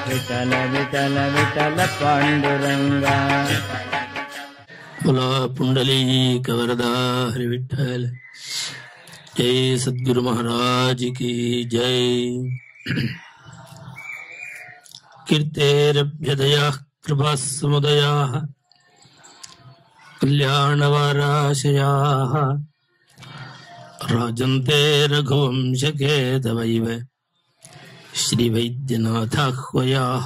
विठल विठल विठल पांडुरंगा बोला पुंडलिक वरदा हरि विठ्ठल जय सद्गुरु महाराज की जय कीर्तेरभ्यदयाः कृपा समुदयाः कल्याणवाराशयाः राजन्ते रघुवंशकेतवैव श्रीवैद्यनाथाह्वयाः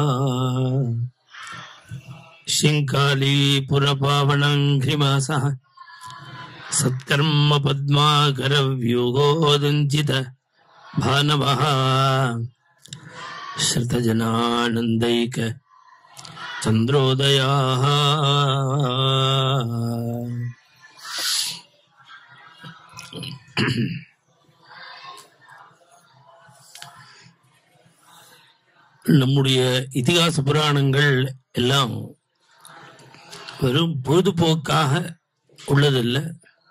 शिङ्कालीपुरपावनङ्घ्रिमासः सत्कर्म पद्माकरव्यूहोदञ्चित भानवः श्रुतजनानन्दैक चन्द्रोदयाः நம்முடைய இதிகாச புராணங்கள் எல்லாம் வெறும் பொழுதுபோக்காக உள்ளதில்லை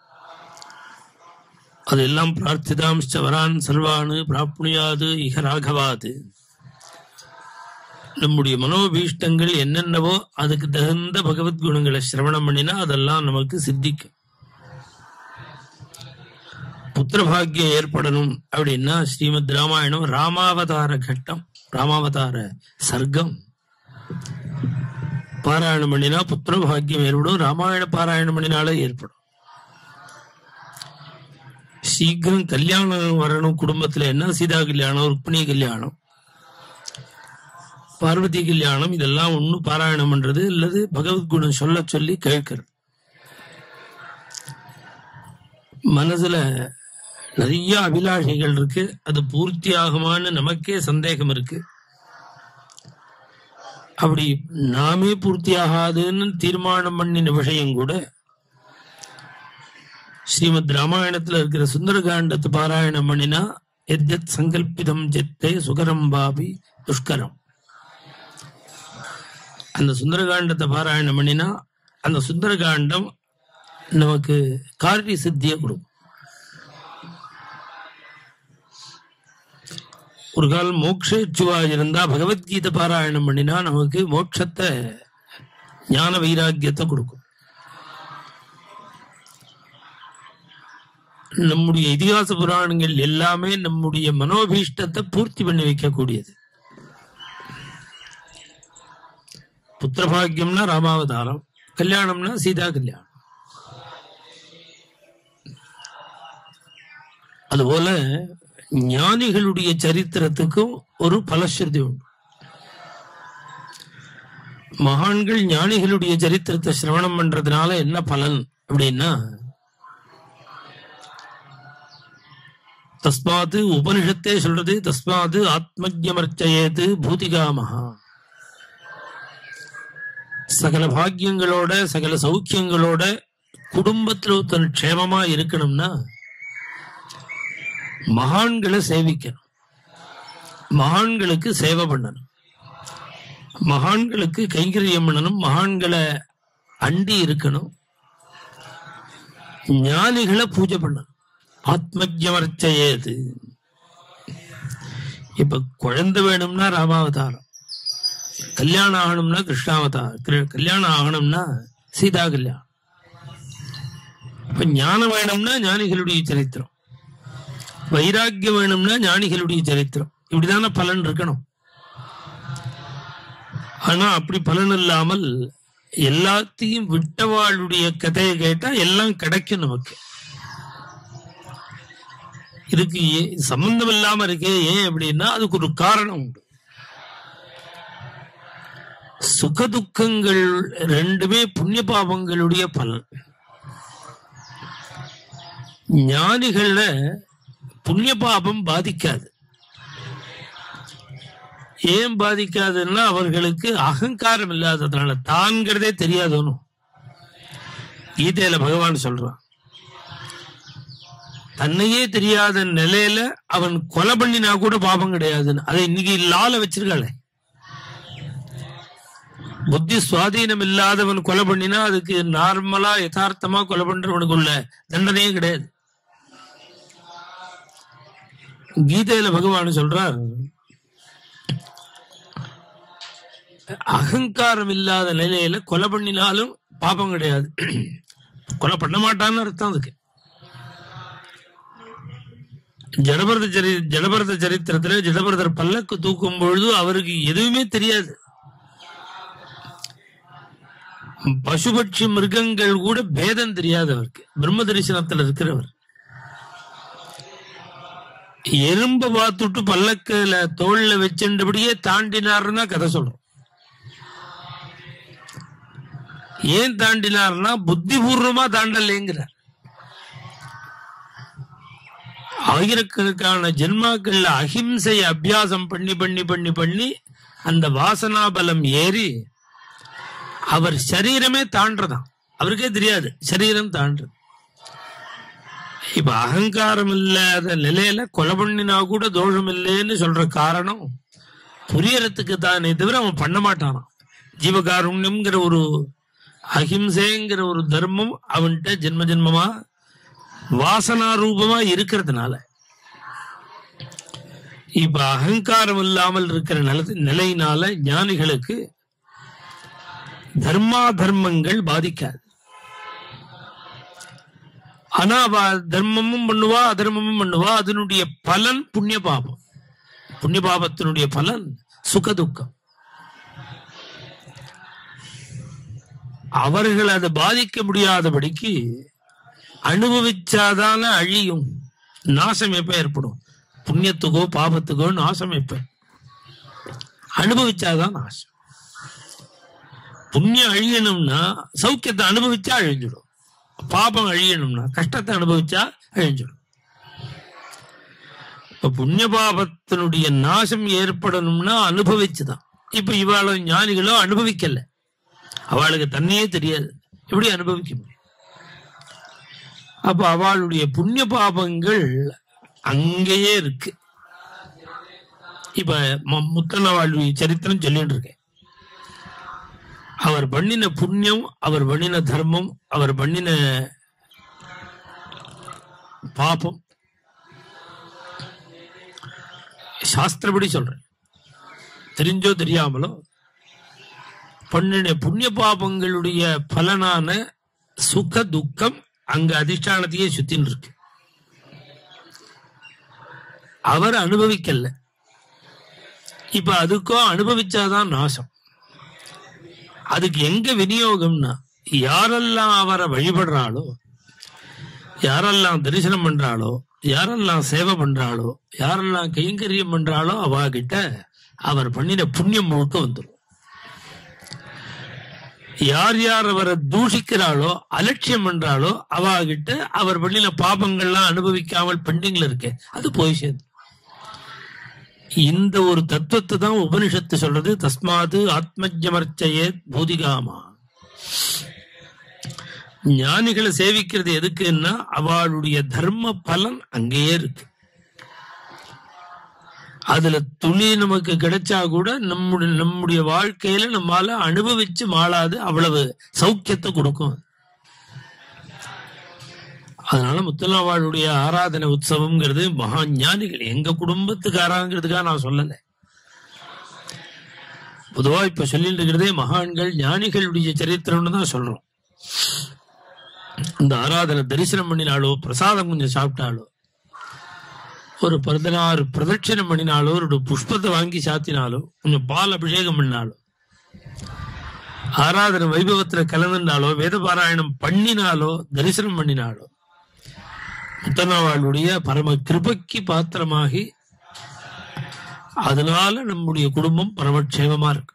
அதெல்லாம் பிரார்த்திதாம்ச வரான் சர்வானு பிராப்னுயாது இக ராகவாது நம்முடைய மனோபீஷ்டங்கள் என்னென்னவோ அதுக்கு தகுந்த பகவத் குணங்களை சிரவணம் பண்ணினா அதெல்லாம் நமக்கு சித்திக்கும் புத்திர பாக்கியம் ஏற்படணும் அப்படின்னா ஸ்ரீமத் ராமாயணம் ராமாவதார கட்டம் ராமாவதார சர்க்கம் பாராயணம் பண்ணினா புத்திர பாக்கியம் ஏற்படும் ராமாயண பாராயணம் பண்ணினாலே ஏற்படும் சீக்கிரம் கல்யாணம் வரணும் குடும்பத்துல என்ன சீதா கல்யாணம் ருக்மிணி கல்யாணம் பார்வதி கல்யாணம் இதெல்லாம் ஒண்ணு பாராயணம் பண்றது அல்லது பகவத்குணம் சொல்ல சொல்லி கேட்கிறது மனசுல நிறைய அபிலாஷைகள் இருக்கு அது பூர்த்தி ஆகுமான்னு நமக்கே சந்தேகம் இருக்கு அப்படி நாமே பூர்த்தி ஆகாதுன்னு தீர்மானம் பண்ணின விஷயம் கூட ஸ்ரீமத் ராமாயணத்துல இருக்கிற சுந்தரகாண்டத்தை பாராயணம் பண்ணினா எத்யத் சங்கல்பிதம் ஜெத்தே சுகரம் பாபி துஷ்கரம் அந்த சுந்தரகாண்டத்தை பாராயணம் பண்ணினா அந்த சுந்தரகாண்டம் நமக்கு காரிய சித்தியை கொடுக்கும் ஒரு கால் மோக்ஷேச்சுவா இருந்தா பகவத்கீதை பாராயணம் பண்ணினா நமக்கு மோட்சத்தை ஞான வைராக்கியத்தை கொடுக்கும் நம்முடைய இதிகாச புராணங்கள் எல்லாமே நம்முடைய மனோபீஷ்டத்தை பூர்த்தி பண்ணி வைக்கக்கூடியது புத்திரபாகியம்னா ராமாவதாரம் கல்யாணம்னா சீதா கல்யாணம் அதுபோல ஞானிகளுடைய சரித்திரத்துக்கும் ஒரு பலஸ்ருதி உண்டு மகான்கள் ஞானிகளுடைய சரித்திரத்தை சிரவணம் பண்றதுனால என்ன பலன் அப்படின்னா தஸ்மாது உபனிஷத்தே சொல்றது தஸ்மாது ஆத்மஜமர்ச்சயேது பூதிகாமஹா சகல பாக்கியங்களோட சகல சௌக்கியங்களோட குடும்பத்துல ஒருத்தன் க்ஷேமமா இருக்கணும்னா மகான்களை சேவிக்கணும் மகான்களுக்கு சேவை பண்ணணும் மகான்களுக்கு கைங்கரியம் பண்ணணும் மகான்களை அண்டி இருக்கணும் ஞானிகளை பூஜை பண்ணணும் ஆத்மஜமர்ச்சையது இப்ப குழந்தை வேணும்னா ராமாவதாரம் கல்யாணம் ஆகணும்னா கிருஷ்ணாவதாரம் கிரு- கல்யாணம் ஆகணும்னா சீதா கல்யாணம் இப்ப ஞானம் வேணும்னா ஞானிகளுடைய சரித்திரம் வைராக்கியம் வேணும்னா ஞானிகளுடைய சரித்திரம் இப்படிதானே பலன் இருக்கணும் ஆனா அப்படி பலன் இல்லாமல் எல்லாத்தையும் விட்டவாளுடைய கதையை கேட்டா எல்லாம் கிடைக்கும் நமக்கு இதுக்கு ஏ- சம்பந்தம் இல்லாம இருக்கே ஏன் அப்படின்னா அதுக்கு ஒரு காரணம் உண்டு சுக துக்கங்கள் ரெண்டுமே புண்ணிய பாவங்களுடைய பலன் ஞானிகள புண்ணிய பாபம் பாதிக்காது ஏன் பாதிக்காதுன்னா அவர்களுக்கு அகங்காரம் இல்லாததுனால தான்கிறதே தெரியாதோன்னு கீதையில பகவான் சொல்றான் தன்னையே தெரியாத நிலையில அவன் கொலை பண்ணினா கூட பாபம் கிடையாதுன்னு அதை இன்னைக்கு லால வச்சிருக்காளே புத்தி சுவாதீனம் இல்லாதவன் கொலை பண்ணினா அதுக்கு நார்மலா யதார்த்தமா கொலை பண்றவனுக்குள்ள தண்டனையே கிடையாது கீதையில பகவான் சொல்றார் அகங்காரம் இல்லாத நிலையில கொலை பண்ணினாலும் பாபம் கிடையாது கொலை பண்ண மாட்டான்னு அர்த்தம் அதுக்கு ஜடபரத சரி ஜடபரத சரித்திரத்துல ஜடபரதர் பல்லக்கு தூக்கும் பொழுது அவருக்கு எதுவுமே தெரியாது பசுபட்சி மிருகங்கள் கூட பேதம் தெரியாது அவருக்கு பிரம்ம தரிசனத்துல இருக்கிறவர் எறும்ப பார்த்துட்டு பல்லக்குல தோல்ல வச்சுட்டபடியே தாண்டினாருன்னா கதை சொல்றோம் ஏன் தாண்டினார்னா புத்திபூர்வமா தாண்டலைங்கிறார் ஆயிரக்கணக்கான ஜென்மாக்கள்ல அஹிம்சை அபியாசம் பண்ணி பண்ணி பண்ணி பண்ணி அந்த வாசனா பலம் ஏறி அவர் சரீரமே தாண்டதான் அவருக்கே தெரியாது சரீரம் தாண்டது இப்ப அகங்காரம் இல்லாத நிலையில கொலை பண்ணினா கூட தோஷம் இல்லைன்னு சொல்ற காரணம் புரியறதுக்கு தானே தவிர அவன் பண்ண மாட்டானான் ஜீவகாருண்யம்ங்கிற ஒரு அஹிம்சைங்கிற ஒரு தர்மம் அவன்கிட்ட ஜென்ம ஜென்மமா வாசனா ரூபமா இருக்கிறதுனால இப்ப அகங்காரம் இல்லாமல் இருக்கிற நில- நிலையினால ஞானிகளுக்கு தர்மா தர்மங்கள் பாதிக்காது ஆனா அவ தர்மமும் பண்ணுவா அதர்மமும் பண்ணுவா அதனுடைய பலன் புண்ணிய பாபம் புண்ணிய பாபத்தினுடைய பலன் சுக துக்கம் அவர்கள் அதை பாதிக்க முடியாதபடிக்கு அனுபவிச்சாதான அழியும் நாசம் எப்ப ஏற்படும் புண்ணியத்துக்கோ பாபத்துக்கோ நாசம் எப்ப அனுபவிச்சாதான் நாசம் புண்ணியம் அழியணும்னா சௌக்கியத்தை அனுபவிச்சா அழிஞ்சிடும் பாபம் அழியணும்னா கஷ்டத்தை அனுபவிச்சா அழிஞ்சிடும் இப்ப புண்ணிய பாபத்தினுடைய நாசம் ஏற்படணும்னா அனுபவிச்சுதான் இப்ப இவாளும் ஞானிகளோ அனுபவிக்கல அவளுக்கு தன்னையே தெரியாது எப்படி அனுபவிக்க முடியும் அப்ப அவளுடைய புண்ணிய பாபங்கள் அங்கேயே இருக்கு இப்ப மு- முத்தனவாழ்வி சரித்திரம் சொல்லிட்டு இருக்கேன் அவர் பண்ணின புண்ணியம் அவர் பண்ணின தர்மம் அவர் பண்ணின பாபம் சாஸ்திரப்படி சொல்றேன் தெரிஞ்சோ தெரியாமலோ பண்ணின புண்ணிய பாபங்களுடைய பலனான சுக துக்கம் அங்க அதிஷ்டானத்தையே சுத்தின்னு இருக்கு அவர் அனுபவிக்கல இப்ப அதுக்கோ அனுபவிச்சாதான் நாசம் அதுக்கு எங்க விநியோகம்னா யாரெல்லாம் அவரை வழிபடுறாளோ யாரெல்லாம் தரிசனம் பண்றாளோ யாரெல்லாம் சேவை பண்றாளோ யாரெல்லாம் கைங்கரியம் பண்றாளோ அவ கிட்ட அவர் பண்ணின புண்ணியம் முழுக்க வந்துடும் யார் யார் அவரை தூஷிக்கிறாளோ அலட்சியம் பண்றாளோ அவ கிட்ட அவர் பண்ணின பாபங்கள்லாம் அனுபவிக்காமல் பெண்டிங்ல இருக்கு அது போய் சேர்ந்து இந்த ஒரு தத்துவத்தை தான் உபனிஷத்து சொல்றது தஸ்மாது ஆத்மஜமர்ச்சயே பூதிகாமா ஞானிகளை சேவிக்கிறது எதுக்குன்னா அவளுடைய தர்ம பலன் அங்கேயே இருக்கு அதுல துளி நமக்கு கிடைச்சா கூட நம்முடைய நம்முடைய வாழ்க்கையில நம்மால அனுபவிச்சு மாளாது அவ்வளவு சௌக்கியத்தை கொடுக்கும் அது. அதனால முத்தலாவாளுடைய ஆராதனை உற்சவம்ங்கிறது மகா ஞானிகள் எங்க குடும்பத்துக்காராங்கிறதுக்காக நான் சொல்லல பொதுவா இப்ப சொல்லிட்டு இருக்கிறதே மகான்கள் ஞானிகளுடைய சரித்திரம்னு தான் சொல்றோம் இந்த ஆராதனை தரிசனம் பண்ணினாலோ பிரசாதம் கொஞ்சம் சாப்பிட்டாலோ ஒரு பதினாறு பிரதட்சணம் பண்ணினாலோ ஒரு புஷ்பத்தை வாங்கி சாத்தினாலோ கொஞ்சம் பால் அபிஷேகம் பண்ணாலோ ஆராதனை வைபவத்துல கலந்துனாலோ வேத பாராயணம் பண்ணினாலோ தரிசனம் பண்ணினாலோ முத்தனாவாளுடைய பரம கிருபைக்கு பாத்திரமாகி அதனால நம்முடைய குடும்பம் பரமக்ஷேமமா இருக்கு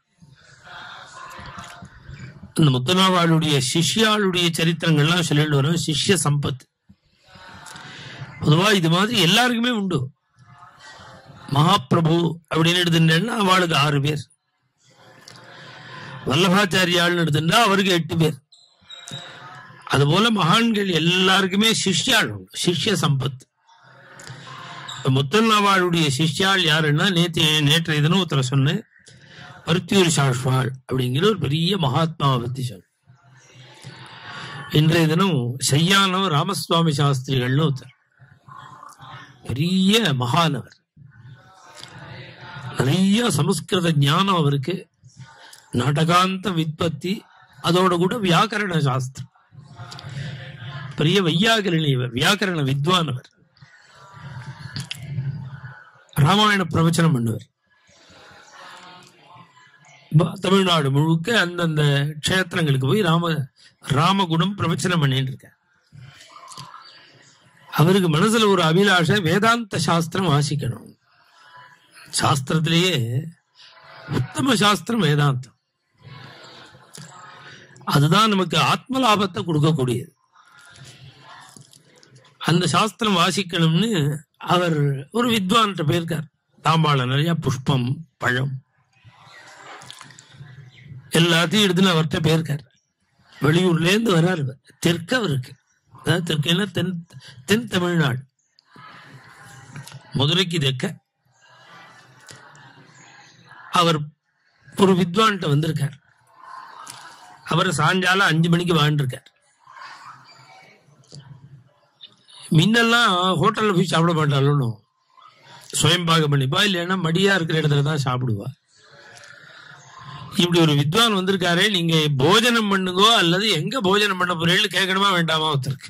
இந்த முத்தனாவாளுடைய சிஷ்யாளுடைய சரித்திரங்கள்லாம் சொல்லிட்டு வரோம் சிஷ்ய சம்பத் பொதுவா இது மாதிரி எல்லாருக்குமே உண்டு மகாபிரபு அப்படின்னு எடுத்துட்டேன்னா அவளுக்கு ஆறு பேர் வல்லபாச்சாரியாள்னு எடுத்துட்டா அவருக்கு எட்டு பேர் அதுபோல மகான்கள் எல்லாருக்குமே சிஷ்யாள் உண்டு சிஷ்ய சம்பத் முத்தன்னாவாளுடைய சிஷ்யாள் யாருன்னா நேற்று நேற்றைய தினம் ஒருத்தர சொன்னேன் பருத்தியூர் சாஷ்வாள் அப்படிங்கிற ஒரு பெரிய மகாத்மாவை பத்தி சொன்ன இன்றைய தினம் செய்யானோ ராமசுவாமி சாஸ்திரிகள்னு ஒருத்தர் பெரிய மகானவர் நிறைய சமஸ்கிருத ஞானம் அவருக்கு நாடகாந்த வித்பத்தி அதோட கூட வியாக்கரண சாஸ்திரம் பெரிய வையாகரணி இவர் வியாக்கரண வித்வான் அவர் ராமாயண பிரவச்சனம் பண்ணுவார் ப- தமிழ்நாடு முழுக்க அந்தந்த க்ஷேத்திரங்களுக்கு போய் ராம ராமகுணம் பிரவச்சனம் பண்ணிட்டு இருக்கார் அவருக்கு மனசுல ஒரு அபிலாஷை வேதாந்த சாஸ்திரம் வாசிக்கணும் சாஸ்திரத்திலேயே உத்தம சாஸ்திரம் வேதாந்தம் அதுதான் நமக்கு ஆத்ம லாபத்தை கொடுக்கக்கூடியது அந்த சாஸ்திரம் வாசிக்கணும்னு அவர் ஒரு வித்வான்கிட்ட போயிருக்கார் தாம்பாளம் நிறைய புஷ்பம் பழம் எல்லாத்தையும் எடுத்துன்னு அவர்கிட்ட போயிருக்கார் வெளியூர்ல இருந்து வர்றாரு இவர். தெற்கு அவருக்கு அதாவது தெற்குன்னா தென் தென் தமிழ்நாடு மதுரைக்கு தெற்க அவர் ஒரு வித்வான்கிட்ட வந்திருக்கார் அவர் சாயங்காலம் அஞ்சு மணிக்கு வாழ்ந்திருக்கார் முன்னெல்லாம் ஹோட்டல்ல போய் சாப்பிட மாட்டாலும் சுயம்பாகம் பண்ணிப்பா இல்லைன்னா மடியா இருக்கிற இடத்துல தான் சாப்பிடுவா இப்படி ஒரு வித்வான் வந்திருக்காரே நீங்க போஜனம் பண்ணுங்கோ அல்லது எங்க போஜனம் பண்ண போறீங்கன்னு கேட்கணுமா வேண்டாமா ஒருத்தருக்கு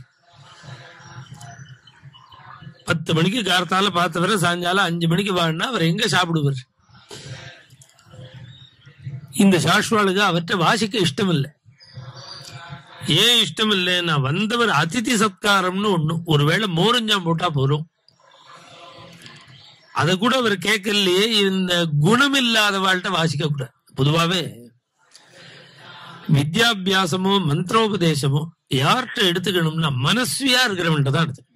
பத்து மணிக்கு கார்த்தால பார்த்தவரை சாயங்காலம் அஞ்சு மணிக்கு வாடினா அவர் எங்க சாப்பிடுவார் இந்த சாஷ்வாளுக்கு அவர்கிட்ட வாசிக்க இஷ்டம் இல்லை ஏன் இஷ்டம் இல்லைன்னா வந்தவர் அதிதி சத்காரம்னு ஒண்ணு ஒருவேளை மோரஞ்சாம் போட்டா போறோம் அத கூட அவர் கேட்கலையே இந்த குணம் இல்லாத வாழ்கிட்ட வாசிக்க கூடாது பொதுவாவே வித்யாபியாசமோ மந்திரோபதேசமோ யார்கிட்ட எடுத்துக்கணும்னா மனஸ்வியா இருக்கிறவன்ட்ட தான் எடுத்துக்கணும்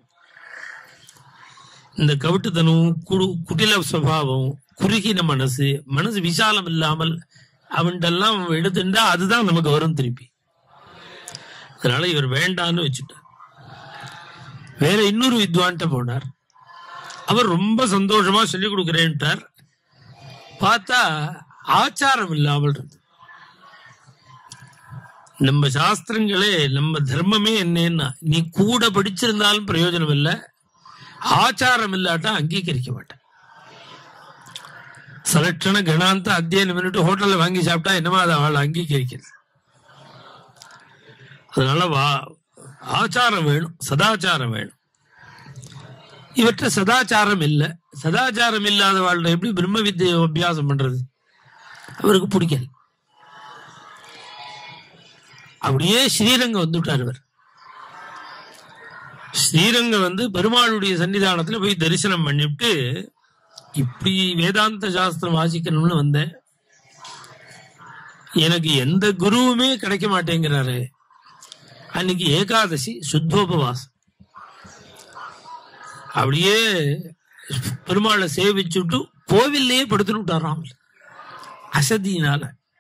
இந்த கவிட்டுத்தனம் குடு குட்டில சுவாவம் குறுகின மனசு மனசு விசாலம் இல்லாமல் அவன்கிட்டெல்லாம் எடுத்துட்டா அதுதான் நமக்கு வரும் திருப்பி அதனால இவர் வேண்டான்னு வச்சுட்டார் வேற இன்னொரு வித்வான்ட்ட போனார் அவர் ரொம்ப சந்தோஷமா சொல்லி கொடுக்கிறேன்ட்டார் பார்த்தா ஆச்சாரம் இல்லாமல் இருந்தது நம்ம சாஸ்திரங்களே நம்ம தர்மமே என்னன்னா நீ கூட படிச்சிருந்தாலும் பிரயோஜனம் இல்லை ஆச்சாரம் இல்லாட்டா அங்கீகரிக்க மாட்டேன் சலட்சண கணாந்த அத்தியனம் பண்ணிட்டு ஹோட்டல்ல வாங்கி சாப்பிட்டா என்னமா அதை அவளை அங்கீகரிக்கிறது அதனால வா ஆச்சாரம் வேணும் சதாச்சாரம் வேணும் இவற்றை சதாச்சாரம் இல்லை சதாச்சாரம் இல்லாத வாழ்க்கை எப்படி பிரம்ம வித்தியை அபியாசம் பண்றது அவருக்கு பிடிக்கல அப்படியே ஸ்ரீரங்கம் வந்துட்டார் இவர் ஸ்ரீரங்கம் வந்து பெருமாளுடைய சன்னிதானத்துல போய் தரிசனம் பண்ணிவிட்டு இப்படி வேதாந்த சாஸ்திரம் வாசிக்கணும்னு வந்தேன் எனக்கு எந்த குருவுமே கிடைக்க மாட்டேங்கிறாரு அன்னைக்கு ஏகாதசி சுத்தோபவாசம் அப்படியே பெருமாளை சேவிச்சுட்டு கோவில்லையே படுத்துன்னு விட்டாராம் அசதியினால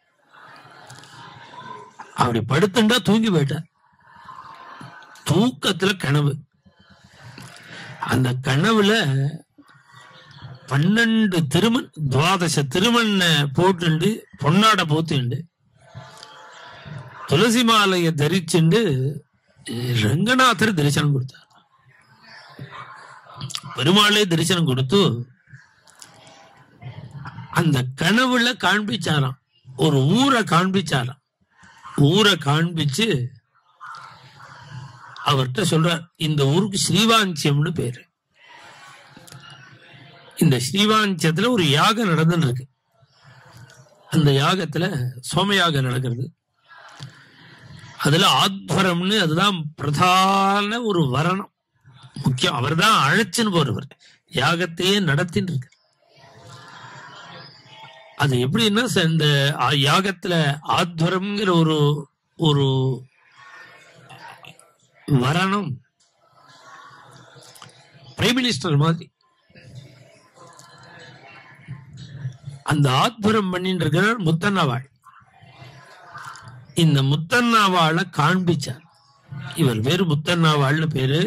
அப்படி படுத்துண்டா தூங்கி போயிட்டார் தூக்கத்துல கனவு அந்த கனவுல பன்னெண்டு திருமண் துவாதச திருமண்ண போட்டுண்டு பொன்னாட போத்துண்டு துளசி மாலைய தரிச்சுண்டு ரங்கநாதர் தரிசனம் கொடுத்தார் பெருமாளே தரிசனம் கொடுத்து அந்த கனவுல காண்பிச்சாராம் ஒரு ஊரை காண்பிச்சாராம் ஊரை காண்பிச்சு அவர்கிட்ட சொல்றார் இந்த ஊருக்கு ஸ்ரீவாஞ்சியம்னு பேரு இந்த ஸ்ரீவாஞ்சியத்துல ஒரு யாகம் நடந்துன்னு இருக்கு அந்த யாகத்துல சோமயாகம் நடக்கிறது அதுல ஆத்வரம்னு அதுதான் பிரதான ஒரு வரணம் முக்கியம் அவர் தான் அழைச்சுன்னு போறவர் யாகத்தையே நடத்தின்னு இருக்கு அது எப்படின்னா ச- இந்த ஆ- யாகத்துல ஆத்வரம்ங்கிற ஒரு ஒரு வரணம் பிரைம் மினிஸ்டர் மாதிரி அந்த ஆத்வரம் பண்ணிட்டு இருக்கிறார் முத்தண்ணாவாள் இந்த முத்தண்ணாவாளை காண்பிச்சார் இவர் பேரு முத்தண்ணாவாள்னு பேரு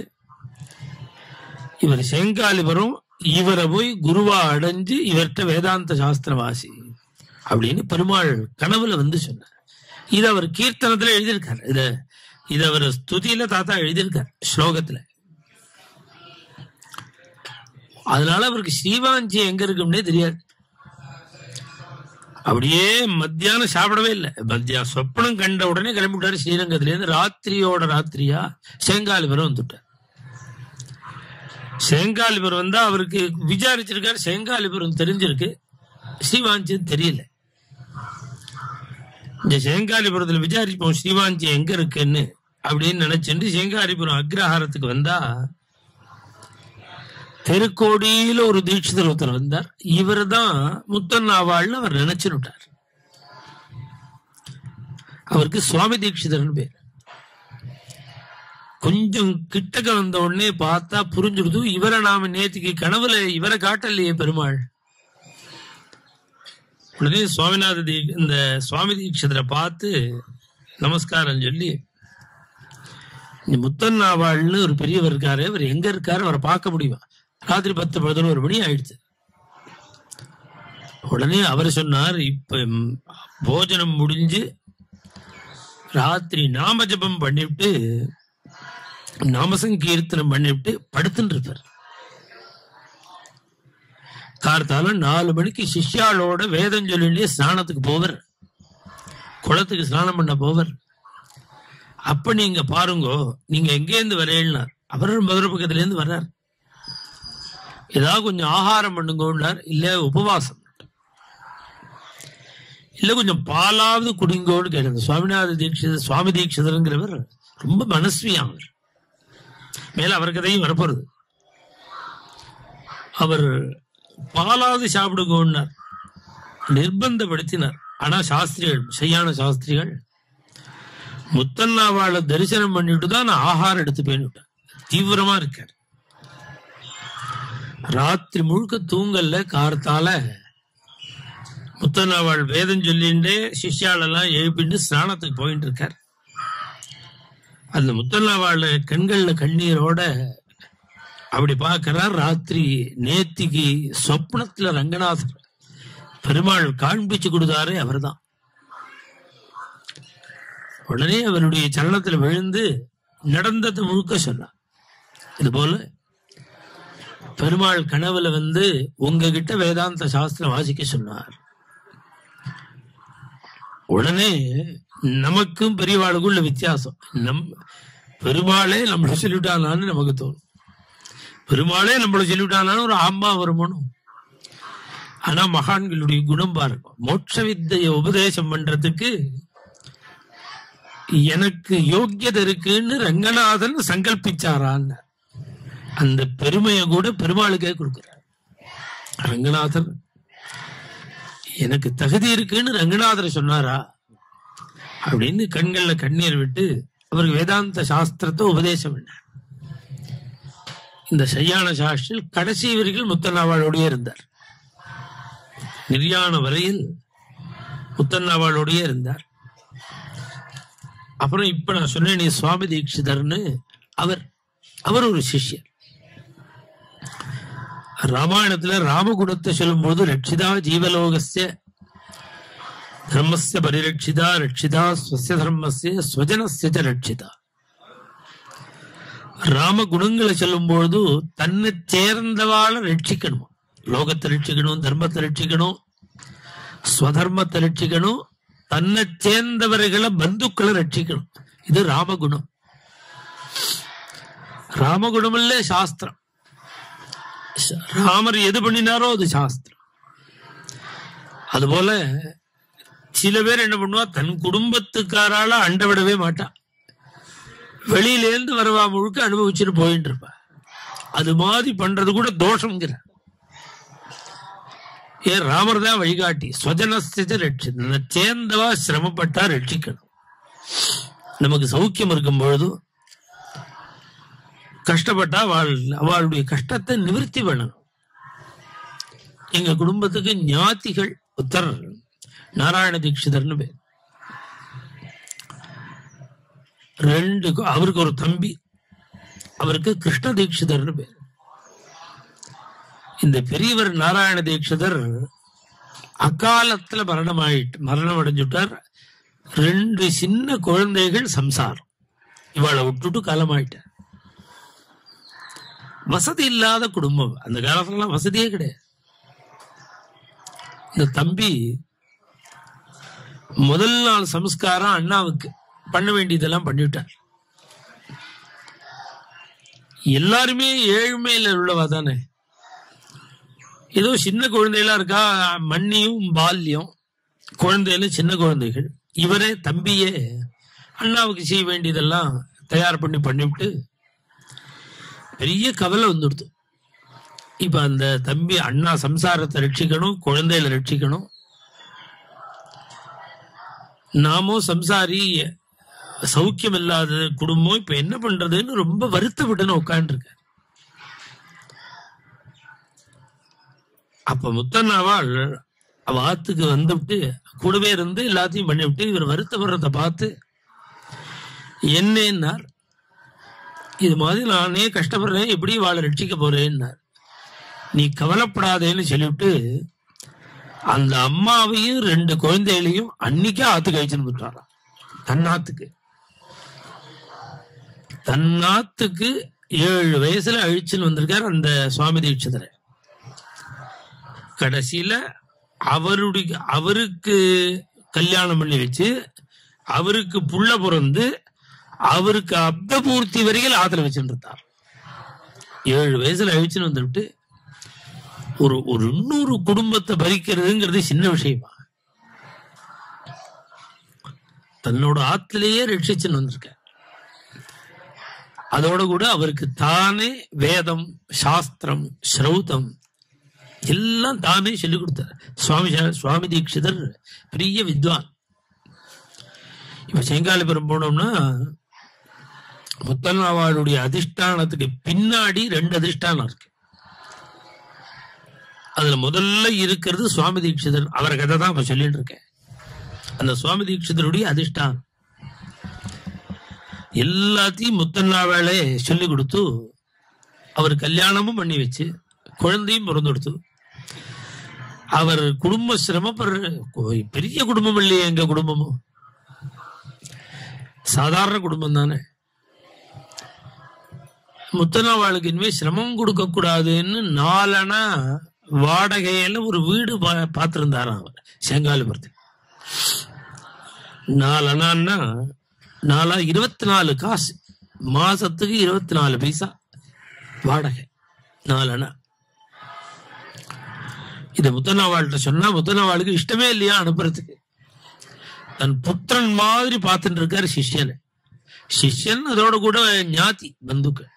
இவர் செங்காலிபுரம் இவரை போய் குருவா அடைஞ்சு இவர்கிட்ட வேதாந்த சாஸ்திர வாசி அப்படின்னு பெருமாள் கனவுல வந்து சொன்னார் இது அவர் கீர்த்தனத்துல எழுதியிருக்காரு இத இது அவர் ஸ்துதியில தாத்தா எழுதியிருக்கார் ஸ்லோகத்துல அதனால அவருக்கு ஸ்ரீவாஞ்சி எங்க இருக்கும்னே தெரியாது அப்படியே மத்தியானம் சாப்பிடவே இல்லை மத்தியா சொப்பனம் கண்ட உடனே கிளம்பிட்டாரு ஸ்ரீரங்கத்துல இருந்து ராத்திரியோட ராத்திரியா சேங்காலிபுரம் வந்துட்டார் சேங்காலிபுரம் வந்தா அவருக்கு விசாரிச்சிருக்காரு சேங்காலிபுரம் தெரிஞ்சிருக்கு ஸ்ரீவாஞ்சி தெரியல இந்த சேங்காலிபுரத்துல விசாரிப்போம் ஸ்ரீவாஞ்சி எங்க இருக்குன்னு அப்படின்னு நினைச்சுட்டு சேங்காலிபுரம் அக்ரஹாரத்துக்கு வந்தா தெருக்கோடியில ஒரு தீட்சிதர் ஒருத்தர் வந்தார் இவர் தான் முத்தன்னாவாள்னு அவர் நினைச்சுட்டார் அவருக்கு சுவாமி தீட்சிதர்னு பேர் கொஞ்சம் கிட்டக்க வந்த உடனே பார்த்தா புரிஞ்சுடுது இவரை நாம நேத்துக்கு கனவுல இவரை காட்டலையே பெருமாள் உடனே சுவாமிநாத தீ இந்த சுவாமி தீட்சிதரை பார்த்து நமஸ்காரம் சொல்லி இந்த முத்தன்னாவாள்னு ஒரு பெரியவர் இருக்காரு அவர் எங்க இருக்காரு அவரை பார்க்க முடியுமா ராத்திரி பத்து பதினோரு மணி ஆயிடுச்சு உடனே அவர் சொன்னார் இப்ப ம், போஜனம் முடிஞ்சு ராத்திரி நாம ஜபம் பண்ணிவிட்டு நாமசங்கீர்த்தனம் பண்ணிவிட்டு படுத்துட்டு இருப்பார் கார்த்தால நாலு மணிக்கு சிஷ்யாளோட வேதம் சொல்லிலே ஸ்நானத்துக்கு போவர் குளத்துக்கு ஸ்நானம் பண்ண போவர் அப்ப நீங்க பாருங்கோ நீங்க எங்கேருந்து வரையினார் அவர் மதுரை பக்கத்துல இருந்து வர்றார் ஏதாவது கொஞ்சம் ஆகாரம் பண்ணுங்கோன்னார் இல்ல உபவாசம் இல்ல கொஞ்சம் பாலாவது குடிங்கோன்னு கேட்டார் சுவாமிநாத தீட்சிதர் சுவாமி தீட்சிதருங்கிறவர் ரொம்ப மனஸ்வியாம் அவர் மேல அவர் கதையும் வரப்போறது அவர் பாலாவது சாப்பிடுங்கன்னார் நிர்பந்தப்படுத்தினார் ஆனா சாஸ்திரிகள் செய்யான சாஸ்திரிகள் முத்தன்னாவாளை தரிசனம் பண்ணிட்டு தான் நான் ஆகாரம் எடுத்துப்பேன்னு விட்டார். தீவிரமா இருக்கார் ராத்திரி முழுக்க தூங்கல்ல கார்த்தால முத்தன்னாவாள் வேதம் சொல்லிண்டே சிஷ்யாலெல்லாம் எழுப்பிட்டு ஸ்நானத்துக்கு போயிட்டு இருக்கார் அந்த முத்தன்னாவாள் கண்கள்ல கண்ணீரோட அப்படி பார்க்கிறார் ராத்திரி நேத்திக்கு சொப்னத்துல ரங்கநாதர் பெருமாள் காண்பிச்சு கொடுத்தாரே அவர்தான் உடனே அவருடைய சரணத்துல விழுந்து நடந்தது முழுக்க சொன்னார் இது போல பெருமாள் கனவுல வந்து உங்ககிட்ட வேதாந்த சாஸ்திரம் வாசிக்க சொன்னார் உடனே நமக்கும் பெரியவாளுக்கும் உள்ள வித்தியாசம் நம் பெருமாளே நம்மள சொல்லிவிட்டானான்னு நமக்கு தோணும் பெருமாளே நம்மள சொல்லிவிட்டானான்னு ஒரு ஆம்பா வருமானம் ஆனா மகான்களுடைய குணம் பாருங்க மோட்ச வித்தைய உபதேசம் பண்றதுக்கு எனக்கு யோக்கியதை இருக்குன்னு ரங்கநாதன் சங்கல்பிச்சாரான்னு அந்த பெருமையை கூட பெருமாளுக்கே கொடுக்கிறார் ரங்கநாதன் எனக்கு தகுதி இருக்குன்னு ரங்கநாதர் சொன்னாரா அப்படின்னு கண்கள்ல கண்ணீர் விட்டு அவருக்கு வேதாந்த சாஸ்திரத்தை உபதேசம் பண்ணார் இந்த சையான சாஸ்திரில் கடைசி வரைக்கும் முத்தன்னாவாளோடயே இருந்தார் நிர்யாண வரையில் முத்தன்னாவாளோடயே இருந்தார் அப்புறம் இப்ப நான் சொன்னேன் நீ சுவாமி தீட்சிதர்னு அவர் அவர் ஒரு சிஷ்யர் ராமாயணத்துல ராமகுணத்தை சொல்லும்போது ரட்சிதா ஜீவலோகஸ்ய தர்மஸ்ய பரிரட்சிதா ரட்சிதா ஸ்வசிய தர்மஸ்ய ஸ்வஜனஸ்ய ச ரட்சிதா ராம குணங்களை சொல்லும்போது தன்னை சேர்ந்தவாளை ரட்சிக்கணும் லோகத்தை ரட்சிக்கணும் தர்மத்தை ரட்சிக்கணும் ஸ்வதர்மத்தை ரட்சிக்கணும் தன்னை சேர்ந்தவர்களை பந்துக்களை ரட்சிக்கணும் இது ராமகுணம் ராமகுணம் இல்ல சாஸ்திரம் ராமர் எது பண்ணினாரோ அது சாஸ்திரம் அதுபோல சில பேர் என்ன பண்ணுவா தன் குடும்பத்துக்காரால அண்ட விடவே மாட்டா வெளியில இருந்து வரவா முழுக்க அனுபவிச்சுட்டு போயிட்டு இருப்பா அது மாதிரி பண்றது கூட தோஷம்ங்கிற ஏன் ராமர் தான் வழிகாட்டி ஸ்வஜனஸ்த ரட்சி சேர்ந்தவா சிரமப்பட்டா ரட்சிக்கணும் நமக்கு சௌக்கியம் இருக்கும் பொழுது கஷ்டப்பட்டா அவள் அவளுடைய கஷ்டத்தை நிவர்த்தி பண்ணணும் எங்க குடும்பத்துக்கு ஞாத்திகள் உத்தர் நாராயண தீட்சிதர்னு பேர் ரெண்டு கு- அவருக்கு ஒரு தம்பி அவருக்கு கிருஷ்ண தீட்சிதர்னு பேர் இந்த பெரியவர் நாராயண தீட்சிதர் அக்காலத்துல மரணம் ஆயிட்டு மரணம் அடைஞ்சுட்டார் ரெண்டு சின்ன குழந்தைகள் சம்சாரம் இவளை விட்டுட்டு காலமாயிட்டார் வசதி இல்லாத குடும்பம் அந்த காலத்துலலாம் வசதியே கிடையாது இந்த தம்பி முதல் நாள் சம்ஸ்காரம் அண்ணாவுக்கு பண்ண வேண்டியதெல்லாம் பண்ணிவிட்டார் எல்லாருமே ஏழ்மையில உள்ளவா தானே ஏதோ சின்ன குழந்தைகளா இருக்கா மண்ணியும் பால்யம் குழந்தைகள் சின்ன குழந்தைகள் இவரே தம்பியே அண்ணாவுக்கு செய்ய வேண்டியதெல்லாம் தயார் பண்ணி பண்ணிவிட்டு பெரிய கவலை வந்துடுது இப்ப அந்த தம்பி அண்ணா சம்சாரத்தை ரட்சிக்கணும் குழந்தைகளை ரட்சிக்கணும் நாமும் சம்சாரி சௌக்கியம் இல்லாத குடும்பம் இப்ப என்ன பண்றதுன்னு ரொம்ப வருத்தப்பட்டுன்னு உட்காந்துருக்க அப்ப முத்தண்ணாவாள் அவ ஆத்துக்கு வந்துவிட்டு கூடவே இருந்து எல்லாத்தையும் பண்ணிவிட்டு இவர் வருத்தப்படுறத பார்த்து என்னன்னார் இது மாதிரி நானே கஷ்டப்படுறேன் எப்படி வாழை ரட்சிக்க போறேன்னார் நீ கவலைப்படாதேன்னு சொல்லிவிட்டு அந்த அம்மாவையும் ரெண்டு குழந்தைகளையும் அன்னைக்கே ஆத்து கழிச்சுன்னு விட்டாராம் தன்னாத்துக்கு தன்னாத்துக்கு ஏழு வயசுல அழிச்சுன்னு வந்திருக்கார் அந்த சுவாமி தீட்சிதரை கடைசியில அவருடைய அவருக்கு கல்யாணம் பண்ணி வச்சு அவருக்கு புள்ள பிறந்து அவருக்கு அப்த பூர்த்தி வரையில் ஆத்துல வச்சுட்டு இருந்தார் ஏழு வயசுல அழிச்சுன்னு வந்துவிட்டு ஒரு ஒரு இன்னொரு குடும்பத்தை பறிக்கிறதுங்கிறது சின்ன விஷயமா தன்னோட ஆத்திலேயே ரட்சிச்சுன்னு வந்திருக்க அதோட கூட அவருக்கு தானே வேதம் சாஸ்திரம் ஸ்ரௌதம் எல்லாம் தானே சொல்லிக் கொடுத்தார் சுவாமி சா- சுவாமி தீட்சிதர் பெரிய வித்வான் இப்ப செங்காலிபுரம் போனோம்னா முத்தல்நாவாளுடைய அதிஷ்டானத்துக்கு பின்னாடி ரெண்டு அதிஷ்டானம் இருக்கு அதுல முதல்ல இருக்கிறது சுவாமி தீட்சிதர் அவர் கதை தான் இப்ப சொல்லிட்டு இருக்கேன் அந்த சுவாமி தீட்சிதருடைய அதிஷ்டானம் எல்லாத்தையும் முத்தண்ணாவாளே சொல்லி கொடுத்து அவர் கல்யாணமும் பண்ணி வச்சு குழந்தையும் பிறந்து கொடுத்து அவர் குடும்ப சிரமப்படுற பெரிய குடும்பம் இல்லையே எங்க குடும்பமும் சாதாரண குடும்பம் தானே முத்தனாவாளுக்கு இனிமே சிரமம் கொடுக்க கூடாதுன்னு நாலனா வாடகையில ஒரு வீடு பா- பார்த்திருந்தாராம் அவர் செங்காலிபுரத்தில் நாலனான்னா நாலா இருபத்தி நாலு காசு மாசத்துக்கு இருபத்தி நாலு பைசா வாடகை நாலனா இதை முத்தனாவாள்கிட்ட சொன்னா முத்தனாவாளுக்கு இஷ்டமே இல்லையா அனுப்புறதுக்கு தன் புத்திரன் மாதிரி பார்த்துட்டு இருக்காரு சிஷ்யனை சிஷ்யன் அதோட கூட ஞாதி பந்துக்கள்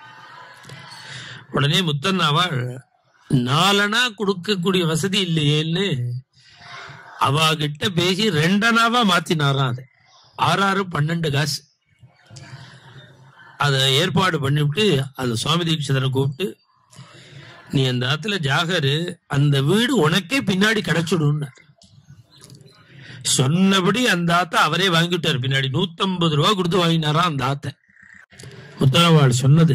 உடனே முத்தன்னாவாள் நாலனா கொடுக்கக்கூடிய வசதி இல்லையேன்னு அவாகிட்ட பேசி ரெண்டனாவா மாத்தினாராம் அதை ஆறாறு பன்னெண்டு காசு அதை ஏற்பாடு பண்ணிவிட்டு அந்த சுவாமி தீட்சிதரை கூப்பிட்டு நீ அந்த ஆத்துல ஜாகரு அந்த வீடு உனக்கே பின்னாடி கிடைச்சிடும்னார் சொன்னபடி அந்த ஆத்த அவரே வாங்கிட்டார் பின்னாடி நூத்தம்பது ரூபா கொடுத்து வாங்கினாராம் அந்த ஆத்த முத்தனவாள் சொன்னது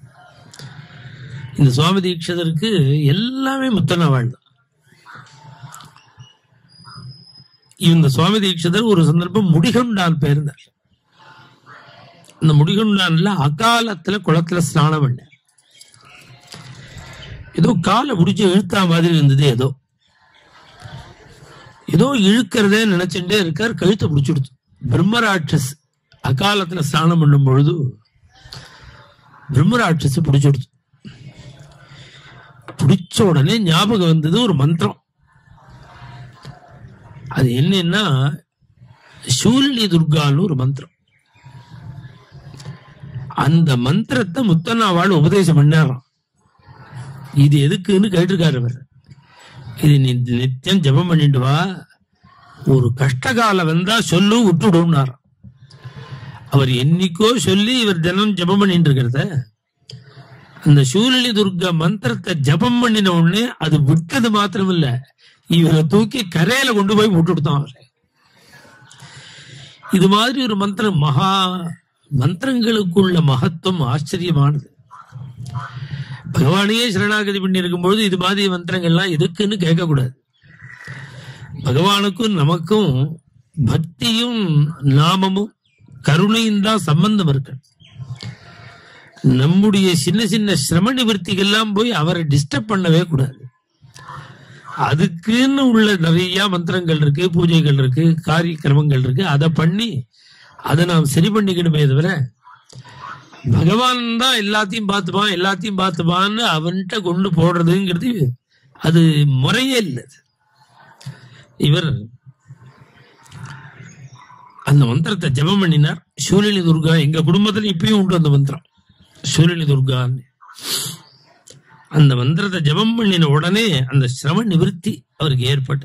இந்த சுவாமி தீட்சிதருக்கு எல்லாமே முத்தனவாள் தான் இந்த சுவாமி தீட்சிதர் ஒரு சந்தர்ப்பம் முடிகொண்டான் பேர்ந்தார் இந்த முடிகொண்டான்ல அகாலத்துல குளத்துல ஸ்நானம் பண்ணார் ஏதோ காலை பிடிச்சி இழுத்தா மாதிரி இருந்தது ஏதோ ஏதோ இழுக்கிறதே நினைச்சுட்டே இருக்கார் கழுத்தை பிடிச்சிடுது பிரம்மராட்சஸ் அகாலத்துல ஸ்நானம் பண்ணும் பொழுது பிரம்மராட்சஸ் பிடிச்சிடுது பிடிச்ச உடனே ஞாபகம் வந்தது ஒரு மந்திரம் அது என்னன்னா சூலினி துர்கான்னு ஒரு மந்திரம் அந்த மந்திரத்தை முத்தண்ணாவாள் உபதேசம் பண்ணாராம் இது எதுக்குன்னு கேட்டிருக்காரு அவர் இது நீ நித்தியம் ஜெபம் பண்ணிட்டு வா ஒரு கஷ்டகாலம் வந்தா சொல்லு விட்டுடும்னாராம் அவர் என்னைக்கோ சொல்லி இவர் தினம் ஜெபம் பண்ணிட்டு இருக்கிறத அந்த சூலினி துர்கா மந்திரத்தை ஜெபம் பண்ணின உடனே அது விட்டது மாத்திரம் இல்ல இவரை தூக்கி கரையில கொண்டு போய் விட்டுடுத்தான் அவரை இது மாதிரி ஒரு மந்திரம் மகா மந்திரங்களுக்குள்ள மகத்துவம் ஆச்சரியமானது பகவானையே சரணாகதி பண்ணி இருக்கும்பொழுது இது மாதிரி மந்திரங்கள்லாம் எதுக்குன்னு கேட்கக்கூடாது பகவானுக்கும் நமக்கும் பக்தியும் நாமமும் கருணையும் தான் சம்பந்தம் இருக்கு நம்முடைய சின்ன சின்ன சிரம நிவர்த்திகள்லாம் போய் அவரை டிஸ்டர்ப் பண்ணவே கூடாது அதுக்குன்னு உள்ள நிறைய மந்திரங்கள் இருக்கு பூஜைகள் இருக்கு காரிய கிரமங்கள் இருக்கு அதை பண்ணி அதை நாம் சரி பண்ணிக்கணுமே தவிர பகவான் தான் எல்லாத்தையும் பார்த்துப்பான் எல்லாத்தையும் பார்த்துப்பான்னு அவன்கிட்ட கொண்டு போடுறதுங்கிறது அது முறையே இல்லை அது. இவர் அந்த மந்திரத்தை ஜெபம் பண்ணினார் சூலினி துர்கா எங்க குடும்பத்துல இப்பயும் உண்டு அந்த மந்திரம் சூலினி துர்கான்னு அந்த மந்திரத்தை ஜெபம் பண்ணின உடனே அந்த சிரம நிவிருத்தி அவருக்கு ஏற்பட்டு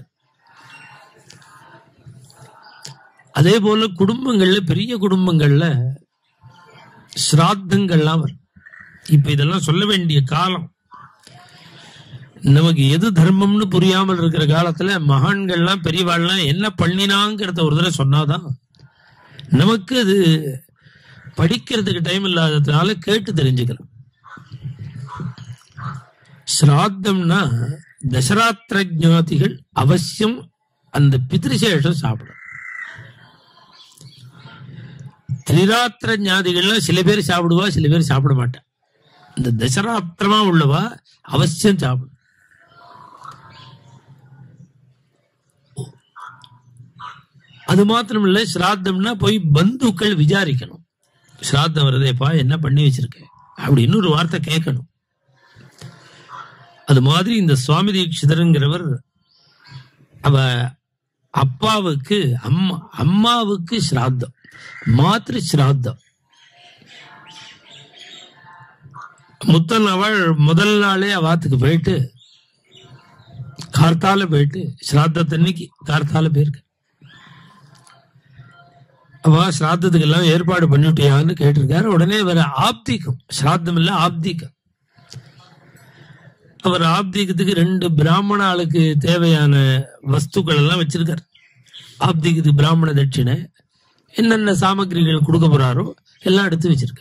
அதே போல குடும்பங்கள்ல பெரிய குடும்பங்கள்ல சிராத்தங்கள்லாம் வரும் இப்ப இதெல்லாம் சொல்ல வேண்டிய காலம் நமக்கு எது தர்மம்னு புரியாமல் இருக்கிற காலத்துல மகான்கள்லாம் பெரியவாள்லாம் என்ன பண்ணினாங்கிறத ஒரு தடவை சொன்னாதான் நமக்கு அது படிக்கிறதுக்கு டைம் இல்லாததுனால கேட்டு தெரிஞ்சுக்கலாம் ஸ்ராத்தம்னா தசராத்திர ஜாதிகள் அவசியம் அந்த பித்ருசேஷம் சாப்பிடும் திரிராத்திர ஞாதிகள்லாம் சில பேர் சாப்பிடுவா சில பேர் சாப்பிட மாட்டா இந்த தசராத்திரமா உள்ளவா அவசியம் சாப்பிடும் அது மாத்திரம் இல்ல சிராத்தம்னா போய் பந்துக்கள் விசாரிக்கணும் சிராத்தம் வருதேப்பா என்ன பண்ணி வச்சிருக்க அப்படின்னு ஒரு வார்த்தை கேட்கணும் அது மாதிரி இந்த சுவாமி தீட்சிதருங்கிறவர் அவ அப்பாவுக்கு அம்மா அம்மாவுக்கு சிராத்தம் மாத்திரு சிராத்தம் முத்தன் அவள் முதல் நாளே அவாத்துக்கு போயிட்டு கார்த்தால போயிட்டு சிராத்தத்தன்னைக்கு கார்த்தால போயிருக்கு அவ சிராத்தத்துக்கு எல்லாம் ஏற்பாடு பண்ணிவிட்டியான்னு கேட்டிருக்காரு உடனே வேற ஆப்திகம் சிராத்தம் இல்ல ஆப்திகம் அவர் ஆப்திகத்துக்கு ரெண்டு பிராமண ஆளுக்கு தேவையான வஸ்துக்கள் எல்லாம் வச்சிருக்காரு ஆப்திகத்துக்கு பிராமண தட்சிணை என்னென்ன சாமகிரிகள் கொடுக்க போறாரோ எல்லாம் எடுத்து வச்சிருக்காரு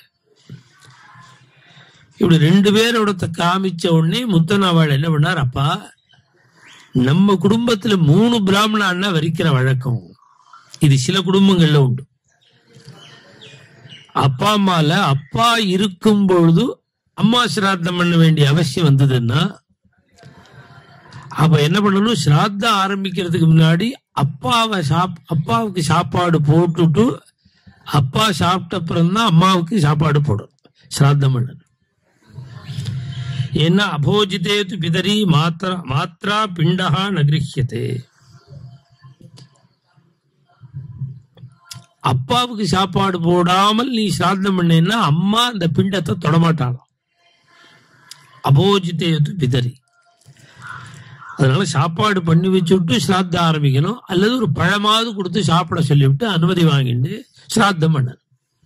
இப்படி ரெண்டு பேரோட காமிச்ச உடனே முத்தனாவாள் என்ன பண்ணார் அப்பா நம்ம குடும்பத்துல மூணு பிராமண அண்ணா வரிக்கிற வழக்கம் இது சில குடும்பங்கள்ல உண்டு அப்பா அம்மால அப்பா இருக்கும் பொழுது அம்மா சிராத்தம் பண்ண வேண்டிய அவசியம் வந்ததுன்னா அப்ப என்ன பண்ணணும் சிராத்தம் ஆரம்பிக்கிறதுக்கு முன்னாடி அப்பாவை சாப் அப்பாவுக்கு சாப்பாடு போட்டுட்டு அப்பா சாப்பிட்ட அப்புறம் தான் அம்மாவுக்கு சாப்பாடு போடணும் சிராத்தம் பண்ணணும் ஏன்னா அபோஜிதே து பிதரி மாத்திரா மாத்ரா பிண்டகா நகிருஹியதே அப்பாவுக்கு சாப்பாடு போடாமல் நீ சிராத்தம் பண்ணேன்னா அம்மா அந்த பிண்டத்தை தொடமாட்டாளாம் அபோஜிதே து பிதரி அதனால சாப்பாடு பண்ணி வச்சுட்டு சிராத்தம் ஆரம்பிக்கணும் அல்லது ஒரு பழமாவது கொடுத்து சாப்பிட சொல்லிவிட்டு அனுமதி வாங்கிட்டு சிராத்தம் பண்ணணும்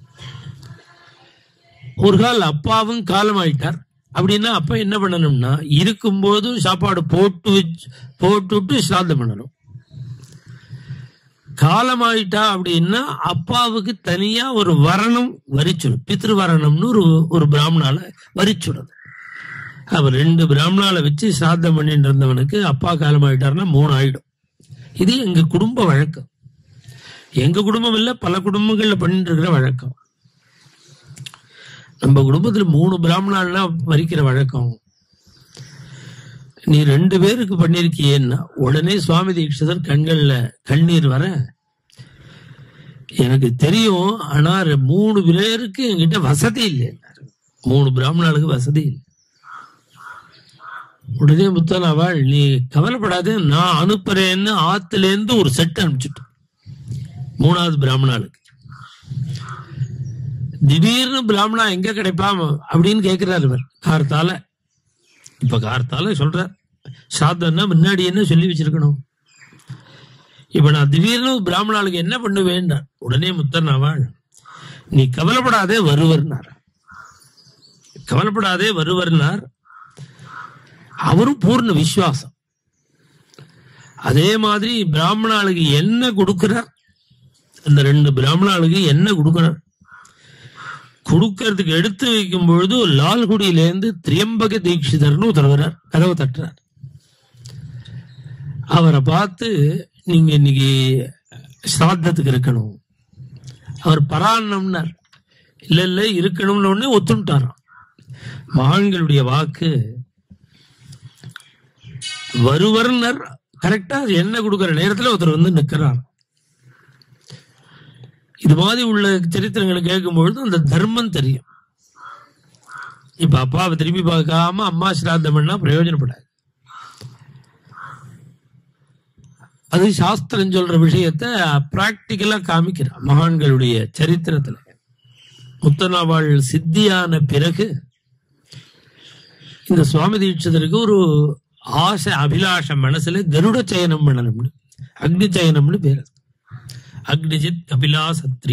ஒரு கால் அப்பாவும் காலமாயிட்டார் அப்படின்னா அப்ப என்ன பண்ணணும்னா இருக்கும்போது சாப்பாடு போட்டு வச்சு போட்டுட்டு சிராத்தம் பண்ணணும் காலமாயிட்டா அப்படின்னா அப்பாவுக்கு தனியா ஒரு வரணம் வரிச்சுடும் பித்ருவரணம்னு ஒரு ஒரு பிராமணால வரிச்சுடும் அவர் ரெண்டு பிராமணால வச்சு சிராத்தம் பண்ணிட்டு இருந்தவனுக்கு அப்பா காலமாயிட்டாருன்னா மூணு ஆயிடும் இது எங்க குடும்ப வழக்கம் எங்க குடும்பம் இல்ல பல குடும்பங்கள்ல பண்ணிட்டு இருக்கிற வழக்கம் நம்ம குடும்பத்துல மூணு பிராமணாலாம் வரிக்கிற வழக்கம் நீ ரெண்டு பேருக்கு பண்ணிருக்கியேன்னா உடனே சுவாமி தீட்சிதர் கண்கள்ல கண்ணீர் வர எனக்கு தெரியும் ஆனா ரெ- மூணு பேருக்கு என்கிட்ட வசதி இல்லை மூணு பிராமணாளுக்கு வசதி இல்லை உடனே முத்தன் அவள் நீ கவலைப்படாத நான் அனுப்புறேன்னு ஆத்துல இருந்து ஒரு செட் அனுப்பிச்சுட்டு மூணாவது பிராமணாளுக்கு திடீர்னு பிராமணா எங்க கிடைப்பாம அப்படின்னு கேக்குறாரு இவர் கார்த்தால இப்ப கார்த்தால சொல்றார் சாத்தம்னா முன்னாடி என்ன சொல்லி வச்சிருக்கணும் இப்ப நான் திடீர்னு பிராமணாளுக்கு என்ன பண்ணுவேன் உடனே முத்தன் அவள் நீ கவலைப்படாதே வருவர்னார் கவலைப்படாதே வருவர்னார் அவரும் பூர்ண விசுவாசம் அதே மாதிரி பிராமணாளுக்கு என்ன கொடுக்கிறார் இந்த ரெண்டு பிராமணாளுக்கு என்ன கொடுக்கிறார் கொடுக்கறதுக்கு எடுத்து வைக்கும் பொழுது லால்குடியில இருந்து திரியம்பக தீட்சிதர்னு ஒருத்தர் வர்றார் கதவை தட்டுறார் அவரை பார்த்து நீங்க இன்னைக்கு சிராத்தத்துக்கு இருக்கணும் அவர் பராணம்னார் இல்ல இல்ல இருக்கணும்னு உடனே ஒத்துட்டாராம் மகான்களுடைய வாக்கு வருவர்னர் கரெக்டா எண்ணெய் கொடுக்கிற நேரத்துல ஒருத்தர் வந்து நிக்கிறார் இது மாதிரி உள்ள சரித்திரங்களை கேட்கும் பொழுது அந்த தர்மம் தெரியும் இப்ப அப்பாவை திரும்பி பார்க்காம அம்மா சிராத்தம் பண்ணா பிரயோஜனப்படாது அது சாஸ்திரம் சொல்ற விஷயத்த பிராக்டிக்கலா காமிக்கிறார் மகான்களுடைய சரித்திரத்துல முத்தனாவாள் சித்தியான பிறகு இந்த சுவாமி தீட்சிதருக்கு ஒரு ஆசை அபிலாஷம் மனசுல கருட சயனம் பண்ணணும்னு அக்னி சயனம்னு பேரு அக்னிஜித் கபிலா சத்ரி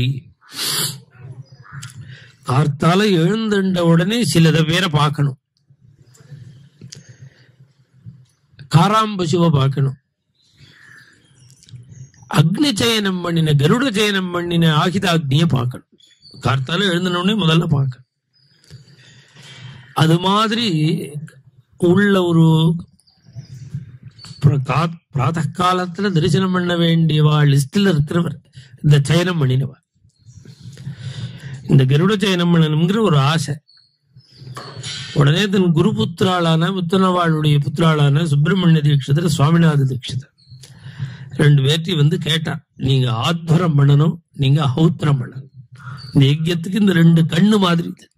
கார்த்தால எழுந்துட்ட உடனே சிலத பேரை பார்க்கணும் காராம்பசுவை பார்க்கணும் அக்னி சயனம் பண்ணின கருட சயனம் பண்ணின ஆகிதாக்னிய பார்க்கணும் கார்த்தால எழுந்தின உடனே முதல்ல பார்க்கணும் அது மாதிரி உள்ள ஒரு பிராத காலத்துல தரிசனம் பண்ண வேண்டியவா லிஸ்ட்ல இருக்கிறவர் இந்த சயனம் பண்ணினவா இந்த கருட சயனம் பண்ணணுங்கிற ஒரு ஆசை உடனே தன் குரு புத்திராளான முத்தனவாளுடைய புத்திராளான சுப்பிரமணிய தீட்சிதர் சுவாமிநாத தீட்சிதர் ரெண்டு பேர்த்தையும் வந்து கேட்டார் நீங்க ஆத்வரம் பண்ணணும் நீங்க அஹௌத்திரம் பண்ணணும் இந்த யஜ்யத்துக்கு இந்த ரெண்டு கண்ணு மாதிரி இது.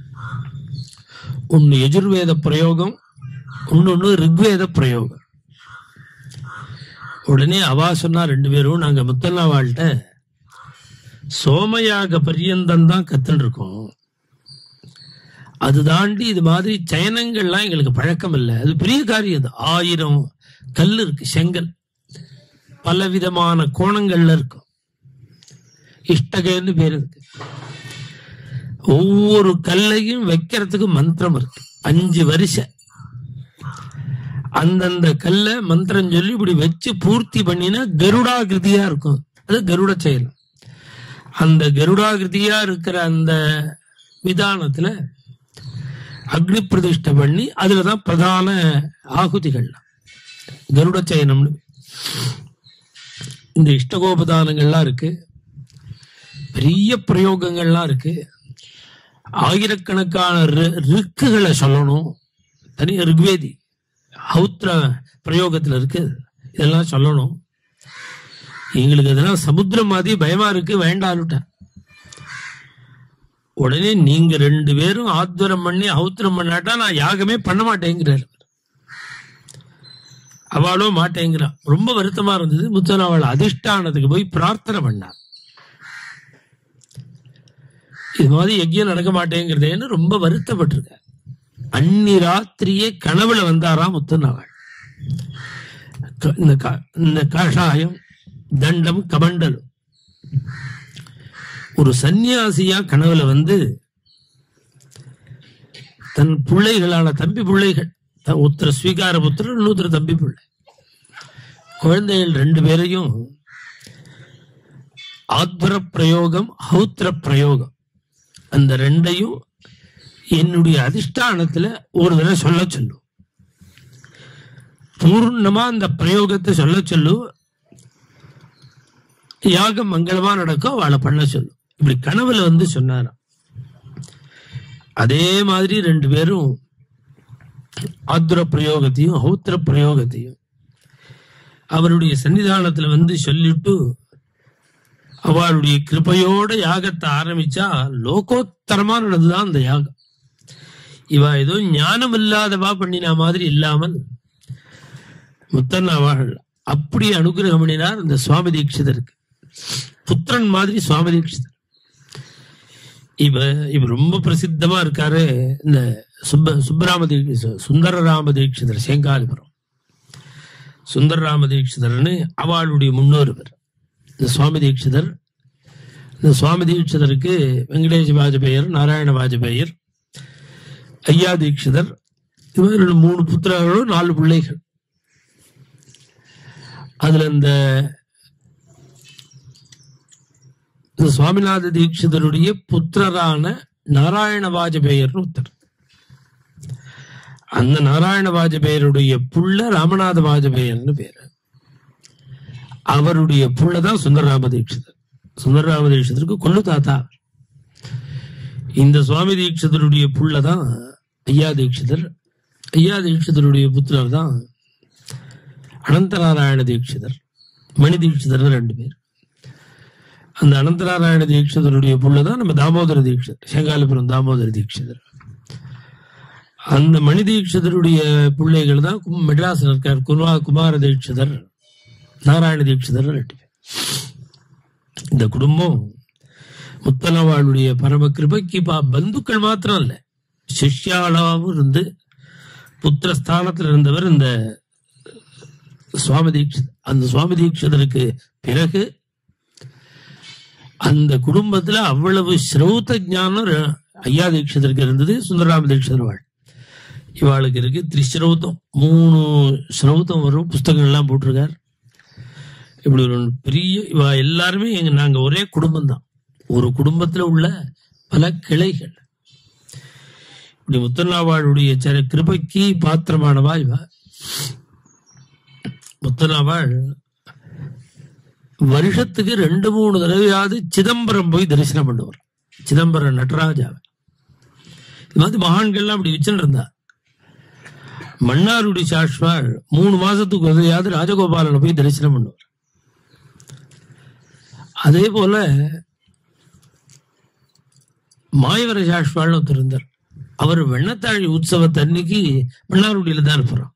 ஒன்னு யஜுர்வேத பிரயோகம் இன்னொன்னு ரிக்வேத பிரயோகம் உடனே அவா சொன்னா ரெண்டு பேரும் நாங்க முத்தண்ணாவாள்கிட்ட சோமயாக பரியந்தம் தான் கத்துன்னு இருக்கோம் அது தாண்டி இது மாதிரி சயனங்கள்லாம் எங்களுக்கு பழக்கம் இல்லை அது பெரிய காரியம் அது ஆயிரம் கல் இருக்கு செங்கல் பல விதமான கோணங்கள்ல இருக்கும் இஷ்டகன்னு பேர் இருக்கு ஒவ்வொரு கல்லையும் வைக்கிறதுக்கு மந்திரம் இருக்கு அஞ்சு வரிசை அந்தந்த கல்ல மந்திரம் சொல்லி இப்படி வச்சு பூர்த்தி பண்ணினா கருடாகிருதியா இருக்கும் அது கருட செயல் அந்த கருடாகிருதியா இருக்கிற அந்த விதானத்துல அக்னி பிரதிஷ்டை பண்ணி அதுலதான் பிரதான ஆகுதிகள் கருட சயனம்னு இந்த இஷ்டகோபதானங்கள்லாம் இருக்கு பெரிய பிரயோகங்கள்லாம் இருக்கு ஆயிரக்கணக்கான ரி- ரிக்குகளை சொல்லணும் தனி ரிக்வேதி ஹௌத்ர பிரயோகத்துல இருக்கு இதெல்லாம் சொல்லணும் எங்களுக்கு இதெல்லாம் சமுத்திரம் மாதிரி பயமா இருக்கு வேண்டான்னுட்டேன் உடனே நீங்க ரெண்டு பேரும் ஆத்வரம் பண்ணி ஹௌத்திரம் பண்ணாட்டா நான் யாகமே பண்ண மாட்டேங்கிறாரு அவளோ மாட்டேங்கிறா ரொம்ப வருத்தமா இருந்தது முத்தன் அவள் அதிஷ்டானத்துக்கு போய் பிரார்த்தனை பண்ணார் இது மாதிரி யஜ்யம் நடக்க மாட்டேங்கிறதேன்னு ரொம்ப வருத்தப்பட்டிருக்க அன்னி ராத்திரியே கனவுல வந்தாராம் முத்தநாவள் க- இந்த க- இந்த கஷாயம் தண்டம் கமண்டலம் ஒரு சந்நியாசியா கனவுல வந்து தன் பிள்ளைகளான தம்பி பிள்ளைகள் த- ஒருத்தர் ஸ்வீகார புத்திரர் இன்னொருத்தர் தம்பி பிள்ளை குழந்தைகள் ரெண்டு பேரையும் ஆத்வர பிரயோகம் ஹௌத்திர பிரயோகம் அந்த ரெண்டையும் என்னுடைய அதிஷ்டானத்துல ஒரு தடவை சொல்ல சொல்லும் பூர்ணமா அந்த பிரயோகத்தை சொல்ல சொல்லு யாகம் மங்களமா நடக்கும் அவளை பண்ண சொல்லும் இப்படி கனவுல வந்து சொன்னாராம் அதே மாதிரி ரெண்டு பேரும் ஆத்ர பிரயோகத்தையும் ஹௌத்திர பிரயோகத்தையும் அவருடைய சன்னிதானத்துல வந்து சொல்லிட்டு அவளுடைய கிருபையோட யாகத்தை ஆரம்பிச்சா லோகோத்தரமா நடந்துதான் அந்த யாகம் இவ ஏதோ ஞானம் இல்லாதவா பண்ணின மாதிரி இல்லாமல் முத்தன் அவள் அப்படி அனுகிரகம் பண்ணினார் இந்த சுவாமி தீட்சிதருக்கு புத்திரன் மாதிரி சுவாமி தீட்சிதர் இவ இவ ரொம்ப பிரசித்தமா இருக்காரு இந்த சுப்ப சுப்பராம தீட்சிதர் சுந்தரராம தீட்சிதர் சேங்காலிபுரம் சுந்தரராம தீட்சிதர்னு அவளுடைய முன்னோருவர் இந்த சுவாமி தீட்சிதர் இந்த சுவாமி தீட்சிதருக்கு வெங்கடேஷ் வாஜபேயர் நாராயண வாஜபேயர் ஐயா தீட்சிதர் இவர்கள் மூணு புத்திரர்களும் நாலு பிள்ளைகள் அதுல இந்த இந்த சுவாமிநாத தீட்சிதருடைய புத்திரரான நாராயண வாஜபேயர்னு ஒருத்தர் அந்த நாராயண வாஜபேயருடைய புள்ள ராமநாத வாஜபேயர்னு பேரு அவருடைய புள்ளதான் சுந்தரராம தீட்சிதர் சுந்தரராம தீட்சிதருக்கு கொள்ளு தாத்தா அவர். இந்த சுவாமி தீட்சிதருடைய புள்ளதான் ஐயா தீட்சிதர் ஐயா தீட்சிதருடைய புத்திரர் தான் அனந்தநாராயண தீட்சிதர் மணி தீட்சிதர் ரெண்டு பேர் அந்த அனந்தநாராயண தீட்சிதருடைய புள்ள தான் நம்ம தாமோதர தீட்சிதர் செங்காலிபுரம் தாமோதர தீட்சிதர் அந்த மணி தீட்சிதருடைய பிள்ளைகள் தான் கும்- மெட்ராஸ்ல இருக்கார் குமா குமார தீட்சிதர் நாராயண தீட்சிதர் ரெண்டு பேர் இந்த குடும்பம் முத்தலவாளுடைய பரம கிருபைக்கு பா பந்துக்கள் மாத்திரம் இல்ல சிஷ்யாளாவும் இருந்து புத்திர ஸ்தானத்தில் இருந்தவர் இந்த சுவாமி தீட்சித் அந்த சுவாமி தீட்சிதருக்கு பிறகு அந்த குடும்பத்துல அவ்வளவு ஸ்ரௌத ஞானம் ர- ஐயா தீட்சிதருக்கு இருந்தது சுந்தரராம தீட்சிதர் வாழ் இவாளுக்கு இருக்கு திரிஸ்ரௌத்தம் மூணு ஸ்ரௌத்தம் வரும் புஸ்தகங்கள் எல்லாம் போட்டிருக்கார் இப்படி ஒரு பெரிய இவா எல்லாருமே எங்க நாங்க ஒரே குடும்பம் தான் ஒரு குடும்பத்துல உள்ள பல கிளைகள் இப்படி முத்தநாவாளுடைய சர- கிருபைக்கு பாத்திரமானவா இவ முத்தநாவாள் வருஷத்துக்கு ரெண்டு மூணு தடவையாவது சிதம்பரம் போய் தரிசனம் பண்ணுவார் சிதம்பரம் நடராஜாவை இது மாதிரி மகான்கள்லாம் அப்படி வச்சுட்டு இருந்தா மன்னாருடி சாஷ்வாள் மூணு மாசத்துக்கு உதவியாவது ராஜகோபாலனை போய் தரிசனம் பண்ணுவார் அதே போல மாயவர சாஷ்வாள்னு ஒருத்தர் இருந்தார் அவர் வெண்ணத்தாழி உற்சவத்தன்னைக்கு மன்னார்குடியில தான் இருப்பாராம்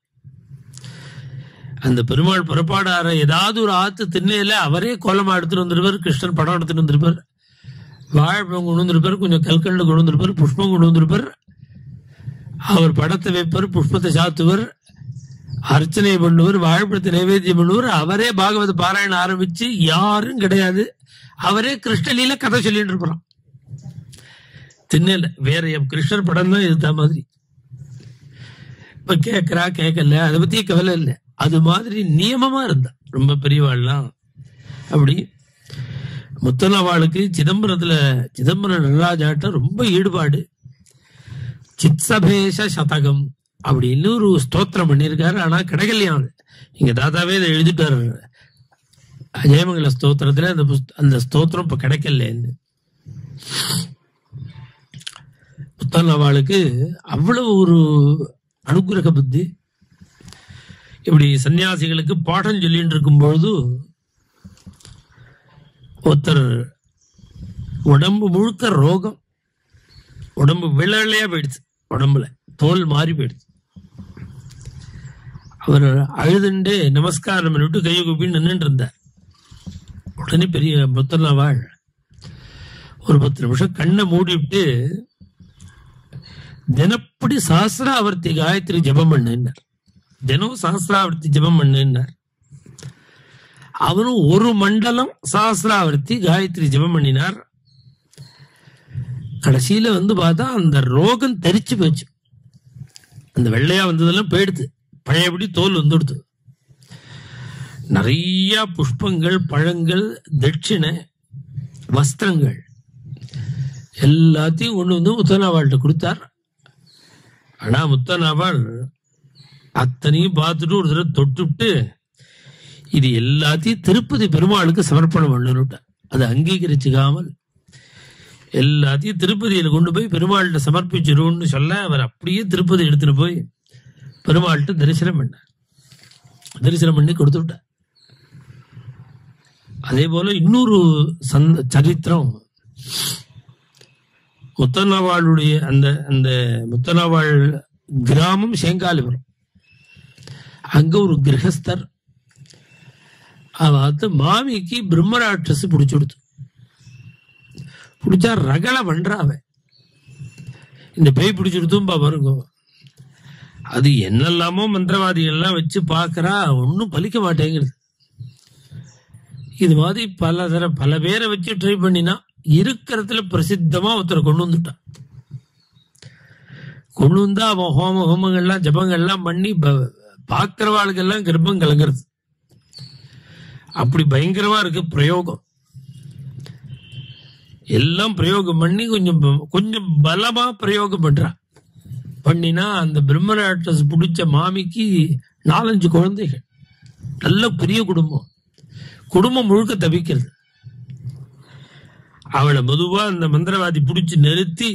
அந்த பெருமாள் புறப்பாடார ஏதாவது ஒரு ஆத்து திண்ணையில அவரே கோலமா எடுத்துட்டு வந்திருப்பார் கிருஷ்ணன் படம் எடுத்துட்டு வந்திருப்பார் வாழைப்பழம் கொண்டு வந்திருப்பார் கொஞ்சம் கல்கண்டு கொண்டு வந்திருப்பார் புஷ்பம் கொண்டு வந்திருப்பார் அவர் படத்தை வைப்பார் புஷ்பத்தை சாத்துவர் அர்ச்சனை பண்ணுவர் வாழைப்பழத்தை நைவேத்தியம் பண்ணுவார் அவரே பாகவத பாராயணம் ஆரம்பிச்சு யாரும் கிடையாது அவரே கிருஷ்ணலீல கதை சொல்லிட்டு இருப்பாராம் திண்ணையில வேற எப் கிருஷ்ணர் படம் தான் இதுதான் மாதிரி இப்ப கேக்குறா கேட்கல அதை பத்தி கவலை இல்லை அது மாதிரி நியமமா இருந்தா ரொம்ப பெரியவாள்லாம் அப்படி முத்தனவாளுக்கு சிதம்பரத்துல சிதம்பரம் நடராஜாட்ட ரொம்ப ஈடுபாடு சித்சபேஷ சதகம் அப்படின்னு ஒரு ஸ்தோத்திரம் பண்ணியிருக்காரு ஆனா கிடைக்கலையாம் அது எங்க தாத்தாவே இதை எழுதிட்டாரு ஜெயமங்கல ஸ்தோத்திரத்துல அந்த புஸ்த- அந்த ஸ்தோத்திரம் இப்ப கிடைக்கலன்னு முத்தனவாளுக்கு அவ்வளவு ஒரு அனுகிரக புத்தி இப்படி சன்னியாசிகளுக்கு பாடம் சொல்லிட்டு இருக்கும் பொழுது ஒருத்தர் உடம்பு முழுக்க ரோகம் உடம்பு வெள்ளையா போயிடுச்சு உடம்புல தோல் மாறி போயிடுச்சு அவர் அழுதுண்டே நமஸ்காரம் பண்ணிட்டு கையை கூப்பி நின்றுட்டு இருந்தார் உடனே பெரிய முத்தனவாள் ஒரு பத்து நிமிஷம் கண்ணை மூடிவிட்டு தினப்படி சஹசிராவர்த்தி காயத்ரி ஜெபம் பண்ணுன்னார் தினம் சஹசிராவர்த்தி ஜெபம் பண்ணுன்னார் அவரும் ஒரு மண்டலம் சஹசிராவர்த்தி காயத்ரி ஜெபம் பண்ணினார் கடைசியில வந்து பார்த்தா அந்த ரோகம் தெரிச்சு போச்சு அந்த வெள்ளையா வந்ததெல்லாம் போயிடுது பழையபடி தோல் வந்துடுது நிறைய புஷ்பங்கள் பழங்கள் தட்சிணை வஸ்திரங்கள் எல்லாத்தையும் கொண்டு வந்து முத்தனாவாள்கிட்ட கொடுத்தார் ஆனா முத்தனாவாள் அத்தனையும் பார்த்துட்டு ஒரு தடவை தொட்டுவிட்டு இது எல்லாத்தையும் திருப்பதி பெருமாளுக்கு சமர்ப்பணம் பண்ணணுட்டார் அதை அங்கீகரிச்சுக்காமல் எல்லாத்தையும் திருப்பதியில கொண்டு போய் பெருமாள்கிட்ட சமர்ப்பிச்சிருன்னு சொல்ல அவர் அப்படியே திருப்பதி எடுத்துட்டு போய் பெருமாள்கிட்ட தரிசனம் பண்ணார் தரிசனம் பண்ணி கொடுத்து விட்டார் அதே போல இன்னொரு சந்த சரித்திரம் முத்தனாவாளுடைய அந்த அந்த முத்தனாவாள் கிராமம் சேங்காலிபுரம் அங்க ஒரு கிரகஸ்தர் அவத்து மாமிக்கு பிரம்மராட்சஸ் பிடிச்சு கொடுத்து பிடிச்சா ரகலை பண்றா அவன் இந்த பேய் பிடிச்சிருத்தும் பாருங்க அது என்னெல்லாமோ மந்திரவாதிகள் எல்லாம் வச்சு பார்க்கறா ஒன்றும் பலிக்க மாட்டேங்கிறது இது மாதிரி பல தர பல பேரை வச்சு ட்ரை பண்ணினா இருக்கிறதுல பிரசித்தமா ஒருத்தரை கொண்டு வந்துட்டான் கொண்டு வந்தா அவன் ஹோம ஹோமங்கள்லாம் ஜபங்கள்லாம் பண்ணி ப- பார்க்கிறவாளுக்கெல்லாம் கர்ப்பம் கலங்குறது அப்படி பயங்கரமா இருக்கு பிரயோகம் எல்லாம் பிரயோகம் பண்ணி கொஞ்சம் ப- கொஞ்சம் பலமா பிரயோகம் பண்றான் பண்ணினா அந்த பிரம்மராட்சஸ் பிடிச்ச மாமிக்கு நாலஞ்சு குழந்தைகள் நல்ல பெரிய குடும்பம் குடும்பம் முழுக்க தவிக்கிறது அவளை மெதுவா அந்த மந்திரவாதி பிடிச்சு நிறுத்தி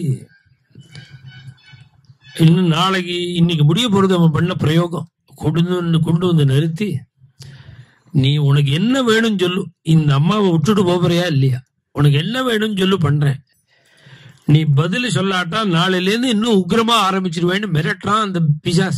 இன்னும் நாளைக்கு இன்னைக்கு முடிய போறது அவன் பண்ண பிரயோகம் கொண்டு வந்து கொண்டு வந்து நிறுத்தி நீ உனக்கு என்ன வேணும்னு சொல்லு இந்த அம்மாவை விட்டுட்டு போறியா இல்லையா உனக்கு என்ன வேணும்னு சொல்லு பண்றேன் நீ பதில் சொல்லாட்டா நாளையில இருந்து இன்னும் உக்கிரமா ஆரம்பிச்சிருவேன்னு மிரட்டுறான் அந்த பிசாச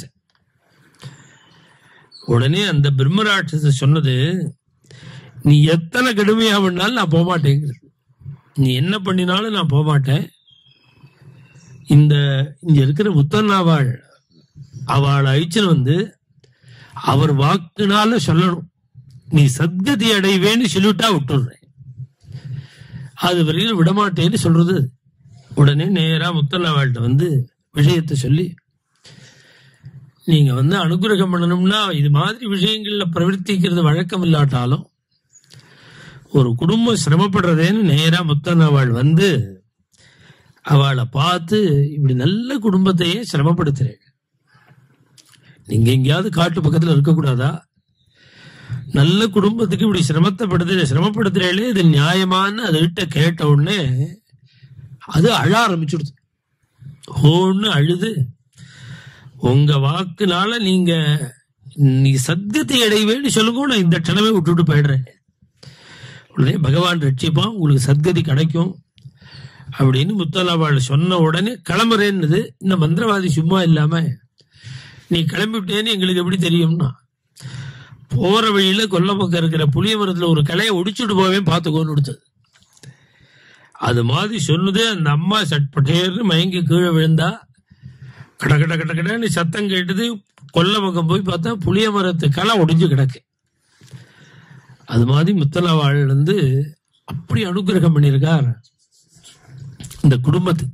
உடனே அந்த பிரம்மராட்சச சொன்னது நீ எத்தனை கடுமையா பண்ணாலும் நான் போக மாட்டேங்கிறது நீ என்ன பண்ணினாலும் நான் போக மாட்டேன் இந்த இங்க இருக்கிற முத்தன்னாவாள் அவள் அழிச்சல் வந்து அவர் வாக்குனால சொல்லணும் நீ சத்கதி அடைவேன்னு சொல்லிவிட்டா விட்டுடுறேன் அது வரையில் விடமாட்டேன்னு சொல்றது உடனே நேரா முத்தன்னாவாள்கிட்ட வந்து விஷயத்தை சொல்லி நீங்க வந்து அனுகிரகம் பண்ணணும்னா இது மாதிரி விஷயங்கள்ல பிரவர்த்திக்கிறது வழக்கம் இல்லாட்டாலும் ஒரு குடும்பம் சிரமப்படுறதேன்னு நேரா முத்தன்னாவாள் வந்து அவளை பார்த்து இப்படி நல்ல குடும்பத்தையே சிரமப்படுத்துறேன் நீங்க எங்கேயாவது காட்டு பக்கத்துல இருக்கக்கூடாதா நல்ல குடும்பத்துக்கு இப்படி சிரமத்தைப்படுத்து சிரமப்படுத்துறேளே இது நியாயமான்னு அதுகிட்ட கேட்ட உடனே அது அழ ஆரம்பிச்சுடுது ஹோன்னு அழுது உங்க வாக்குனால நீங்க நீ சத்தியத்தை அடைவேன்னு சொல்லுங்க நான் இந்த க்ஷணமே விட்டுட்டு போயிடுறேன் உடனே பகவான் ரட்சிப்பான் உங்களுக்கு சத்கதி கிடைக்கும் அப்படின்னு முத்தலாவாள் சொன்ன உடனே கிளம்புறேன்னுது இந்த மந்திரவாதி சும்மா இல்லாம நீ கிளம்பிவிட்டேன்னு எங்களுக்கு எப்படி தெரியும்னா போற வழியில கொல்ல பக்கம் இருக்கிற புளிய மரத்துல ஒரு கிளைய ஒடிச்சுட்டு போவேன் பார்த்துக்கோன்னு கொடுத்தது அது மாதிரி சொன்னதே அந்த அம்மா சட்பட்டேர்னு மயங்கி கீழே விழுந்தா கட கட கட கடன்னு சத்தம் கேட்டது கொல்ல பக்கம் போய் பார்த்தா புளிய மரத்து களை ஒடிஞ்சு கிடக்கு அது மாதிரி முத்தலாவாள் வந்து அப்படி அனுகிரகம் பண்ணியிருக்கார் இந்த குடும்பத்துக்கு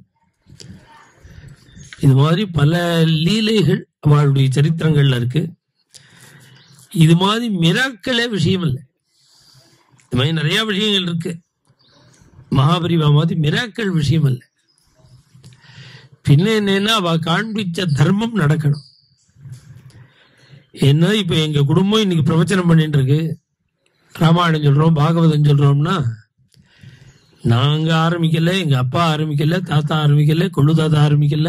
இது மாதிரி பல லீலைகள் அவளுடைய சரித்திரங்கள்ல இருக்கு இது மாதிரி மிராக்களே விஷயம் இல்லை இது மாதிரி நிறைய விஷயங்கள் இருக்கு மகாபரிவா மாதிரி மிராக்கள் விஷயம் இல்லை பின்ன என்னன்னா அவ காண்பிச்ச தர்மம் நடக்கணும் ஏன்னா இப்ப எங்க குடும்பம் இன்னைக்கு பிரவச்சனம் பண்ணிட்டு இருக்கு ராமாயணம் சொல்றோம் பாகவதம் சொல்றோம்னா நாங்க ஆரம்பிக்கல எங்க அப்பா ஆரம்பிக்கல தாத்தா ஆரம்பிக்கல கொள்ளு தாத்தா ஆரம்பிக்கல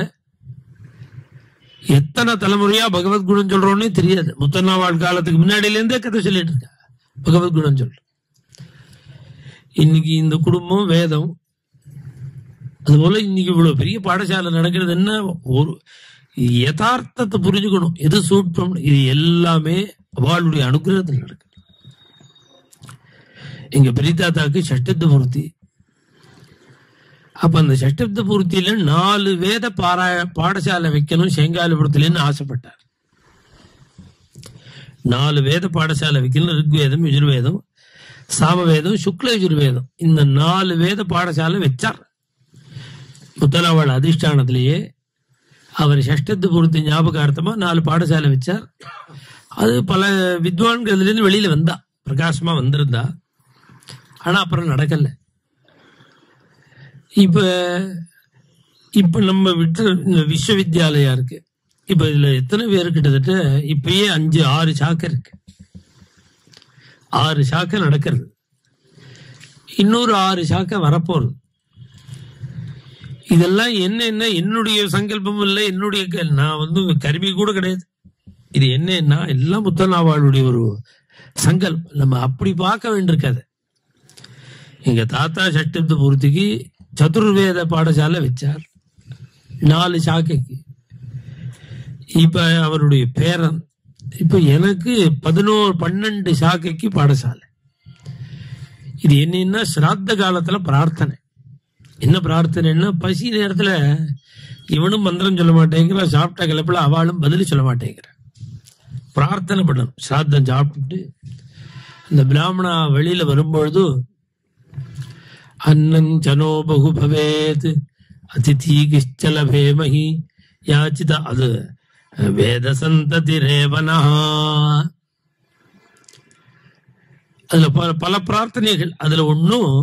எத்தனை தலைமுறையா பகவத்குணம் சொல்றோம்னே தெரியாது முத்தன்னாவாழ் காலத்துக்கு முன்னாடியில இருந்தே கதை சொல்லிட்டு இருக்கா பகவத்குணம் சொல்ற இன்னைக்கு இந்த குடும்பம் வேதம் அதுபோல இன்னைக்கு இவ்வளவு பெரிய பாடசாலை நடக்கிறது என்ன ஒரு யதார்த்தத்தை புரிஞ்சுக்கணும் எது சூட்பம் இது எல்லாமே அவளுடைய அனுகிரகத்தில் நடக்குது எங்க பெரியதாத்தாக்கு சட்டத்து பூர்த்தி அப்ப அந்த சட்டப்த பூர்த்தியில நாலு வேத பாரா பாடசாலை வைக்கணும் செங்காலிபுரத்துலன்னு ஆசைப்பட்டார் நாலு வேத பாடசாலை வைக்கணும் ரிக்வேதம் யஜுர்வேதம் சாமவேதம் சுக்ல யஜுர்வேதம் இந்த நாலு வேத பாடசாலை வச்சார் முத்தலாவாள் அதிஷ்டானத்திலேயே அவர் சஷ்டத்து பூர்த்தி ஞாபகார்த்தமா நாலு பாடசாலை வச்சார் அது பல வித்வான்கள் இதுல இருந்து வெளியில வந்தா பிரகாசமா வந்திருந்தா ஆனா அப்புறம் நடக்கல இப்ப இப்ப நம்ம விட்டு இந்த விஸ்வவித்யாலயா இருக்கு இப்ப இதுல எத்தனை பேர் கிட்டத்தட்ட இப்பயே அஞ்சு ஆறு சாக்கை இருக்கு ஆறு சாக்கை நடக்கிறது இன்னொரு ஆறு சாக்கை வரப்போறது இதெல்லாம் என்னன்னா என்னுடைய சங்கல்பம் இல்லை என்னுடைய க- நான் வந்து கருவி கூட கிடையாது இது என்னன்னா எல்லாம் முத்தநாவாளுடைய ஒரு சங்கல்பம் நம்ம அப்படி பார்க்க வேண்டியிருக்காது எங்க தாத்தா சட்டத்து பூர்த்திக்கு சதுர்வேத பாடசாலை வச்சார் நாலு சாக்கைக்கு இப்ப அவருடைய பேரன் இப்ப எனக்கு பதினோரு பன்னெண்டு சாக்கைக்கு பாடசாலை இது என்னன்னா சிராத்த காலத்துல பிரார்த்தனை என்ன பிரார்த்தனைன்னா பசி நேரத்துல இவனும் மந்திரம் சொல்ல மாட்டேங்கிறான் சாப்பிட்ட கிளப்புல அவளும் பதில் சொல்ல மாட்டேங்கிறான் பிரார்த்தனை பண்ணணும் சிராத்தம் சாப்பிட்டுட்டு அந்த பிராமணா வெளியில வரும்பொழுது அன்னஞ்சனோ பகு பவேத் அதிதி கிஷ்டலபேமஹி யாச்சித அது வேத சந்ததி ரேவனா அதுல பல பல பிரார்த்தனைகள் அதுல ஒன்னும்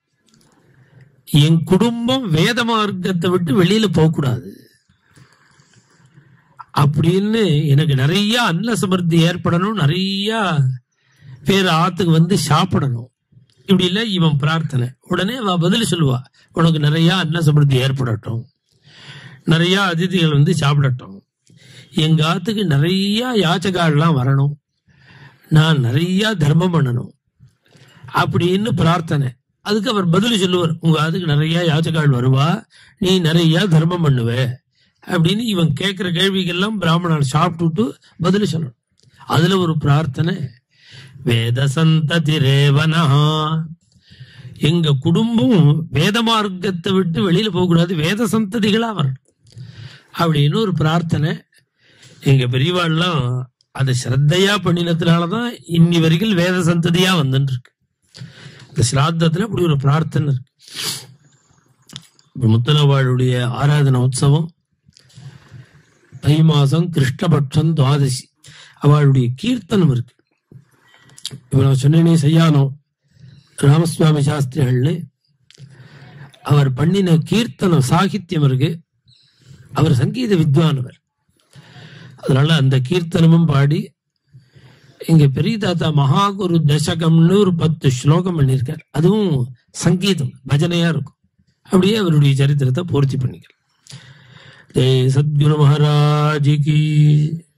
என் குடும்பம் வேத மார்க்கத்தை விட்டு வெளியில போக கூடாது அப்படின்னு எனக்கு நிறைய அன்ன சமர்த்தி ஏற்படணும் நிறைய பேர் ஆத்துக்கு வந்து சாப்பிடணும் இப்படி இல்ல இவன் பிரார்த்தனை உடனே அவ பதில் சொல்லுவா உனக்கு நிறைய அன்ன சமர்த்தி ஏற்படட்டும் நிறைய அதிதிகள் வந்து சாப்பிடட்டும் எங்க ஆத்துக்கு நிறைய யாச்சகாலாம் வரணும் நான் நிறைய தர்மம் பண்ணணும் அப்படின்னு பிரார்த்தனை அதுக்கு அவர் பதில் சொல்லுவார் உங்க அதுக்கு நிறைய யாச்சகால் வருவா நீ நிறைய தர்மம் பண்ணுவ அப்படின்னு இவன் கேட்கிற கேள்விக்கெல்லாம் பிராமணன் சாப்பிட்டுட்டு பதில் சொல்லணும் அதுல ஒரு பிரார்த்தனை வேத சந்ததி ரேவனஹா எங்க குடும்பம் வேத மார்க்கத்தை விட்டு வெளியில போகக்கூடாது வேத சந்ததிகளா வரணும் அப்படின்னு ஒரு பிரார்த்தனை எங்க பெரியவாள்லாம் அதை ஸ்ரத்தையா பண்ணினதுனாலதான் இன்னி வரைக்கும் வேத சந்ததியா வந்துட்டு இருக்கு இந்த சிராத்தத்துல அப்படி ஒரு பிரார்த்தனை இருக்கு இப்ப முத்தலவாளுடைய ஆராதன உற்சவம் தை மாசம் கிருஷ்ணபட்சம் துவாதசி அவளுடைய கீர்த்தனம் இருக்கு இப்ப நான் சொன்னேனே செய்யானோ ராமசுவாமி சாஸ்திரிகள்னு அவர் பண்ணின கீர்த்தனம் சாகித்யம் இருக்கு அவர் சங்கீத வித்வானவர் அதனால அந்த கீர்த்தனமும் பாடி இங்க பெரிய தாத்தா மகாகுரு தசகம்னு ஒரு பத்து ஸ்லோகம் பண்ணியிருக்கார் அதுவும் சங்கீதம் பஜனையா இருக்கும் அப்படியே அவருடைய சரித்திரத்தை பூர்த்தி பண்ணிக்கலாம் ஜெய் சத்குரு மகாராஜ் கி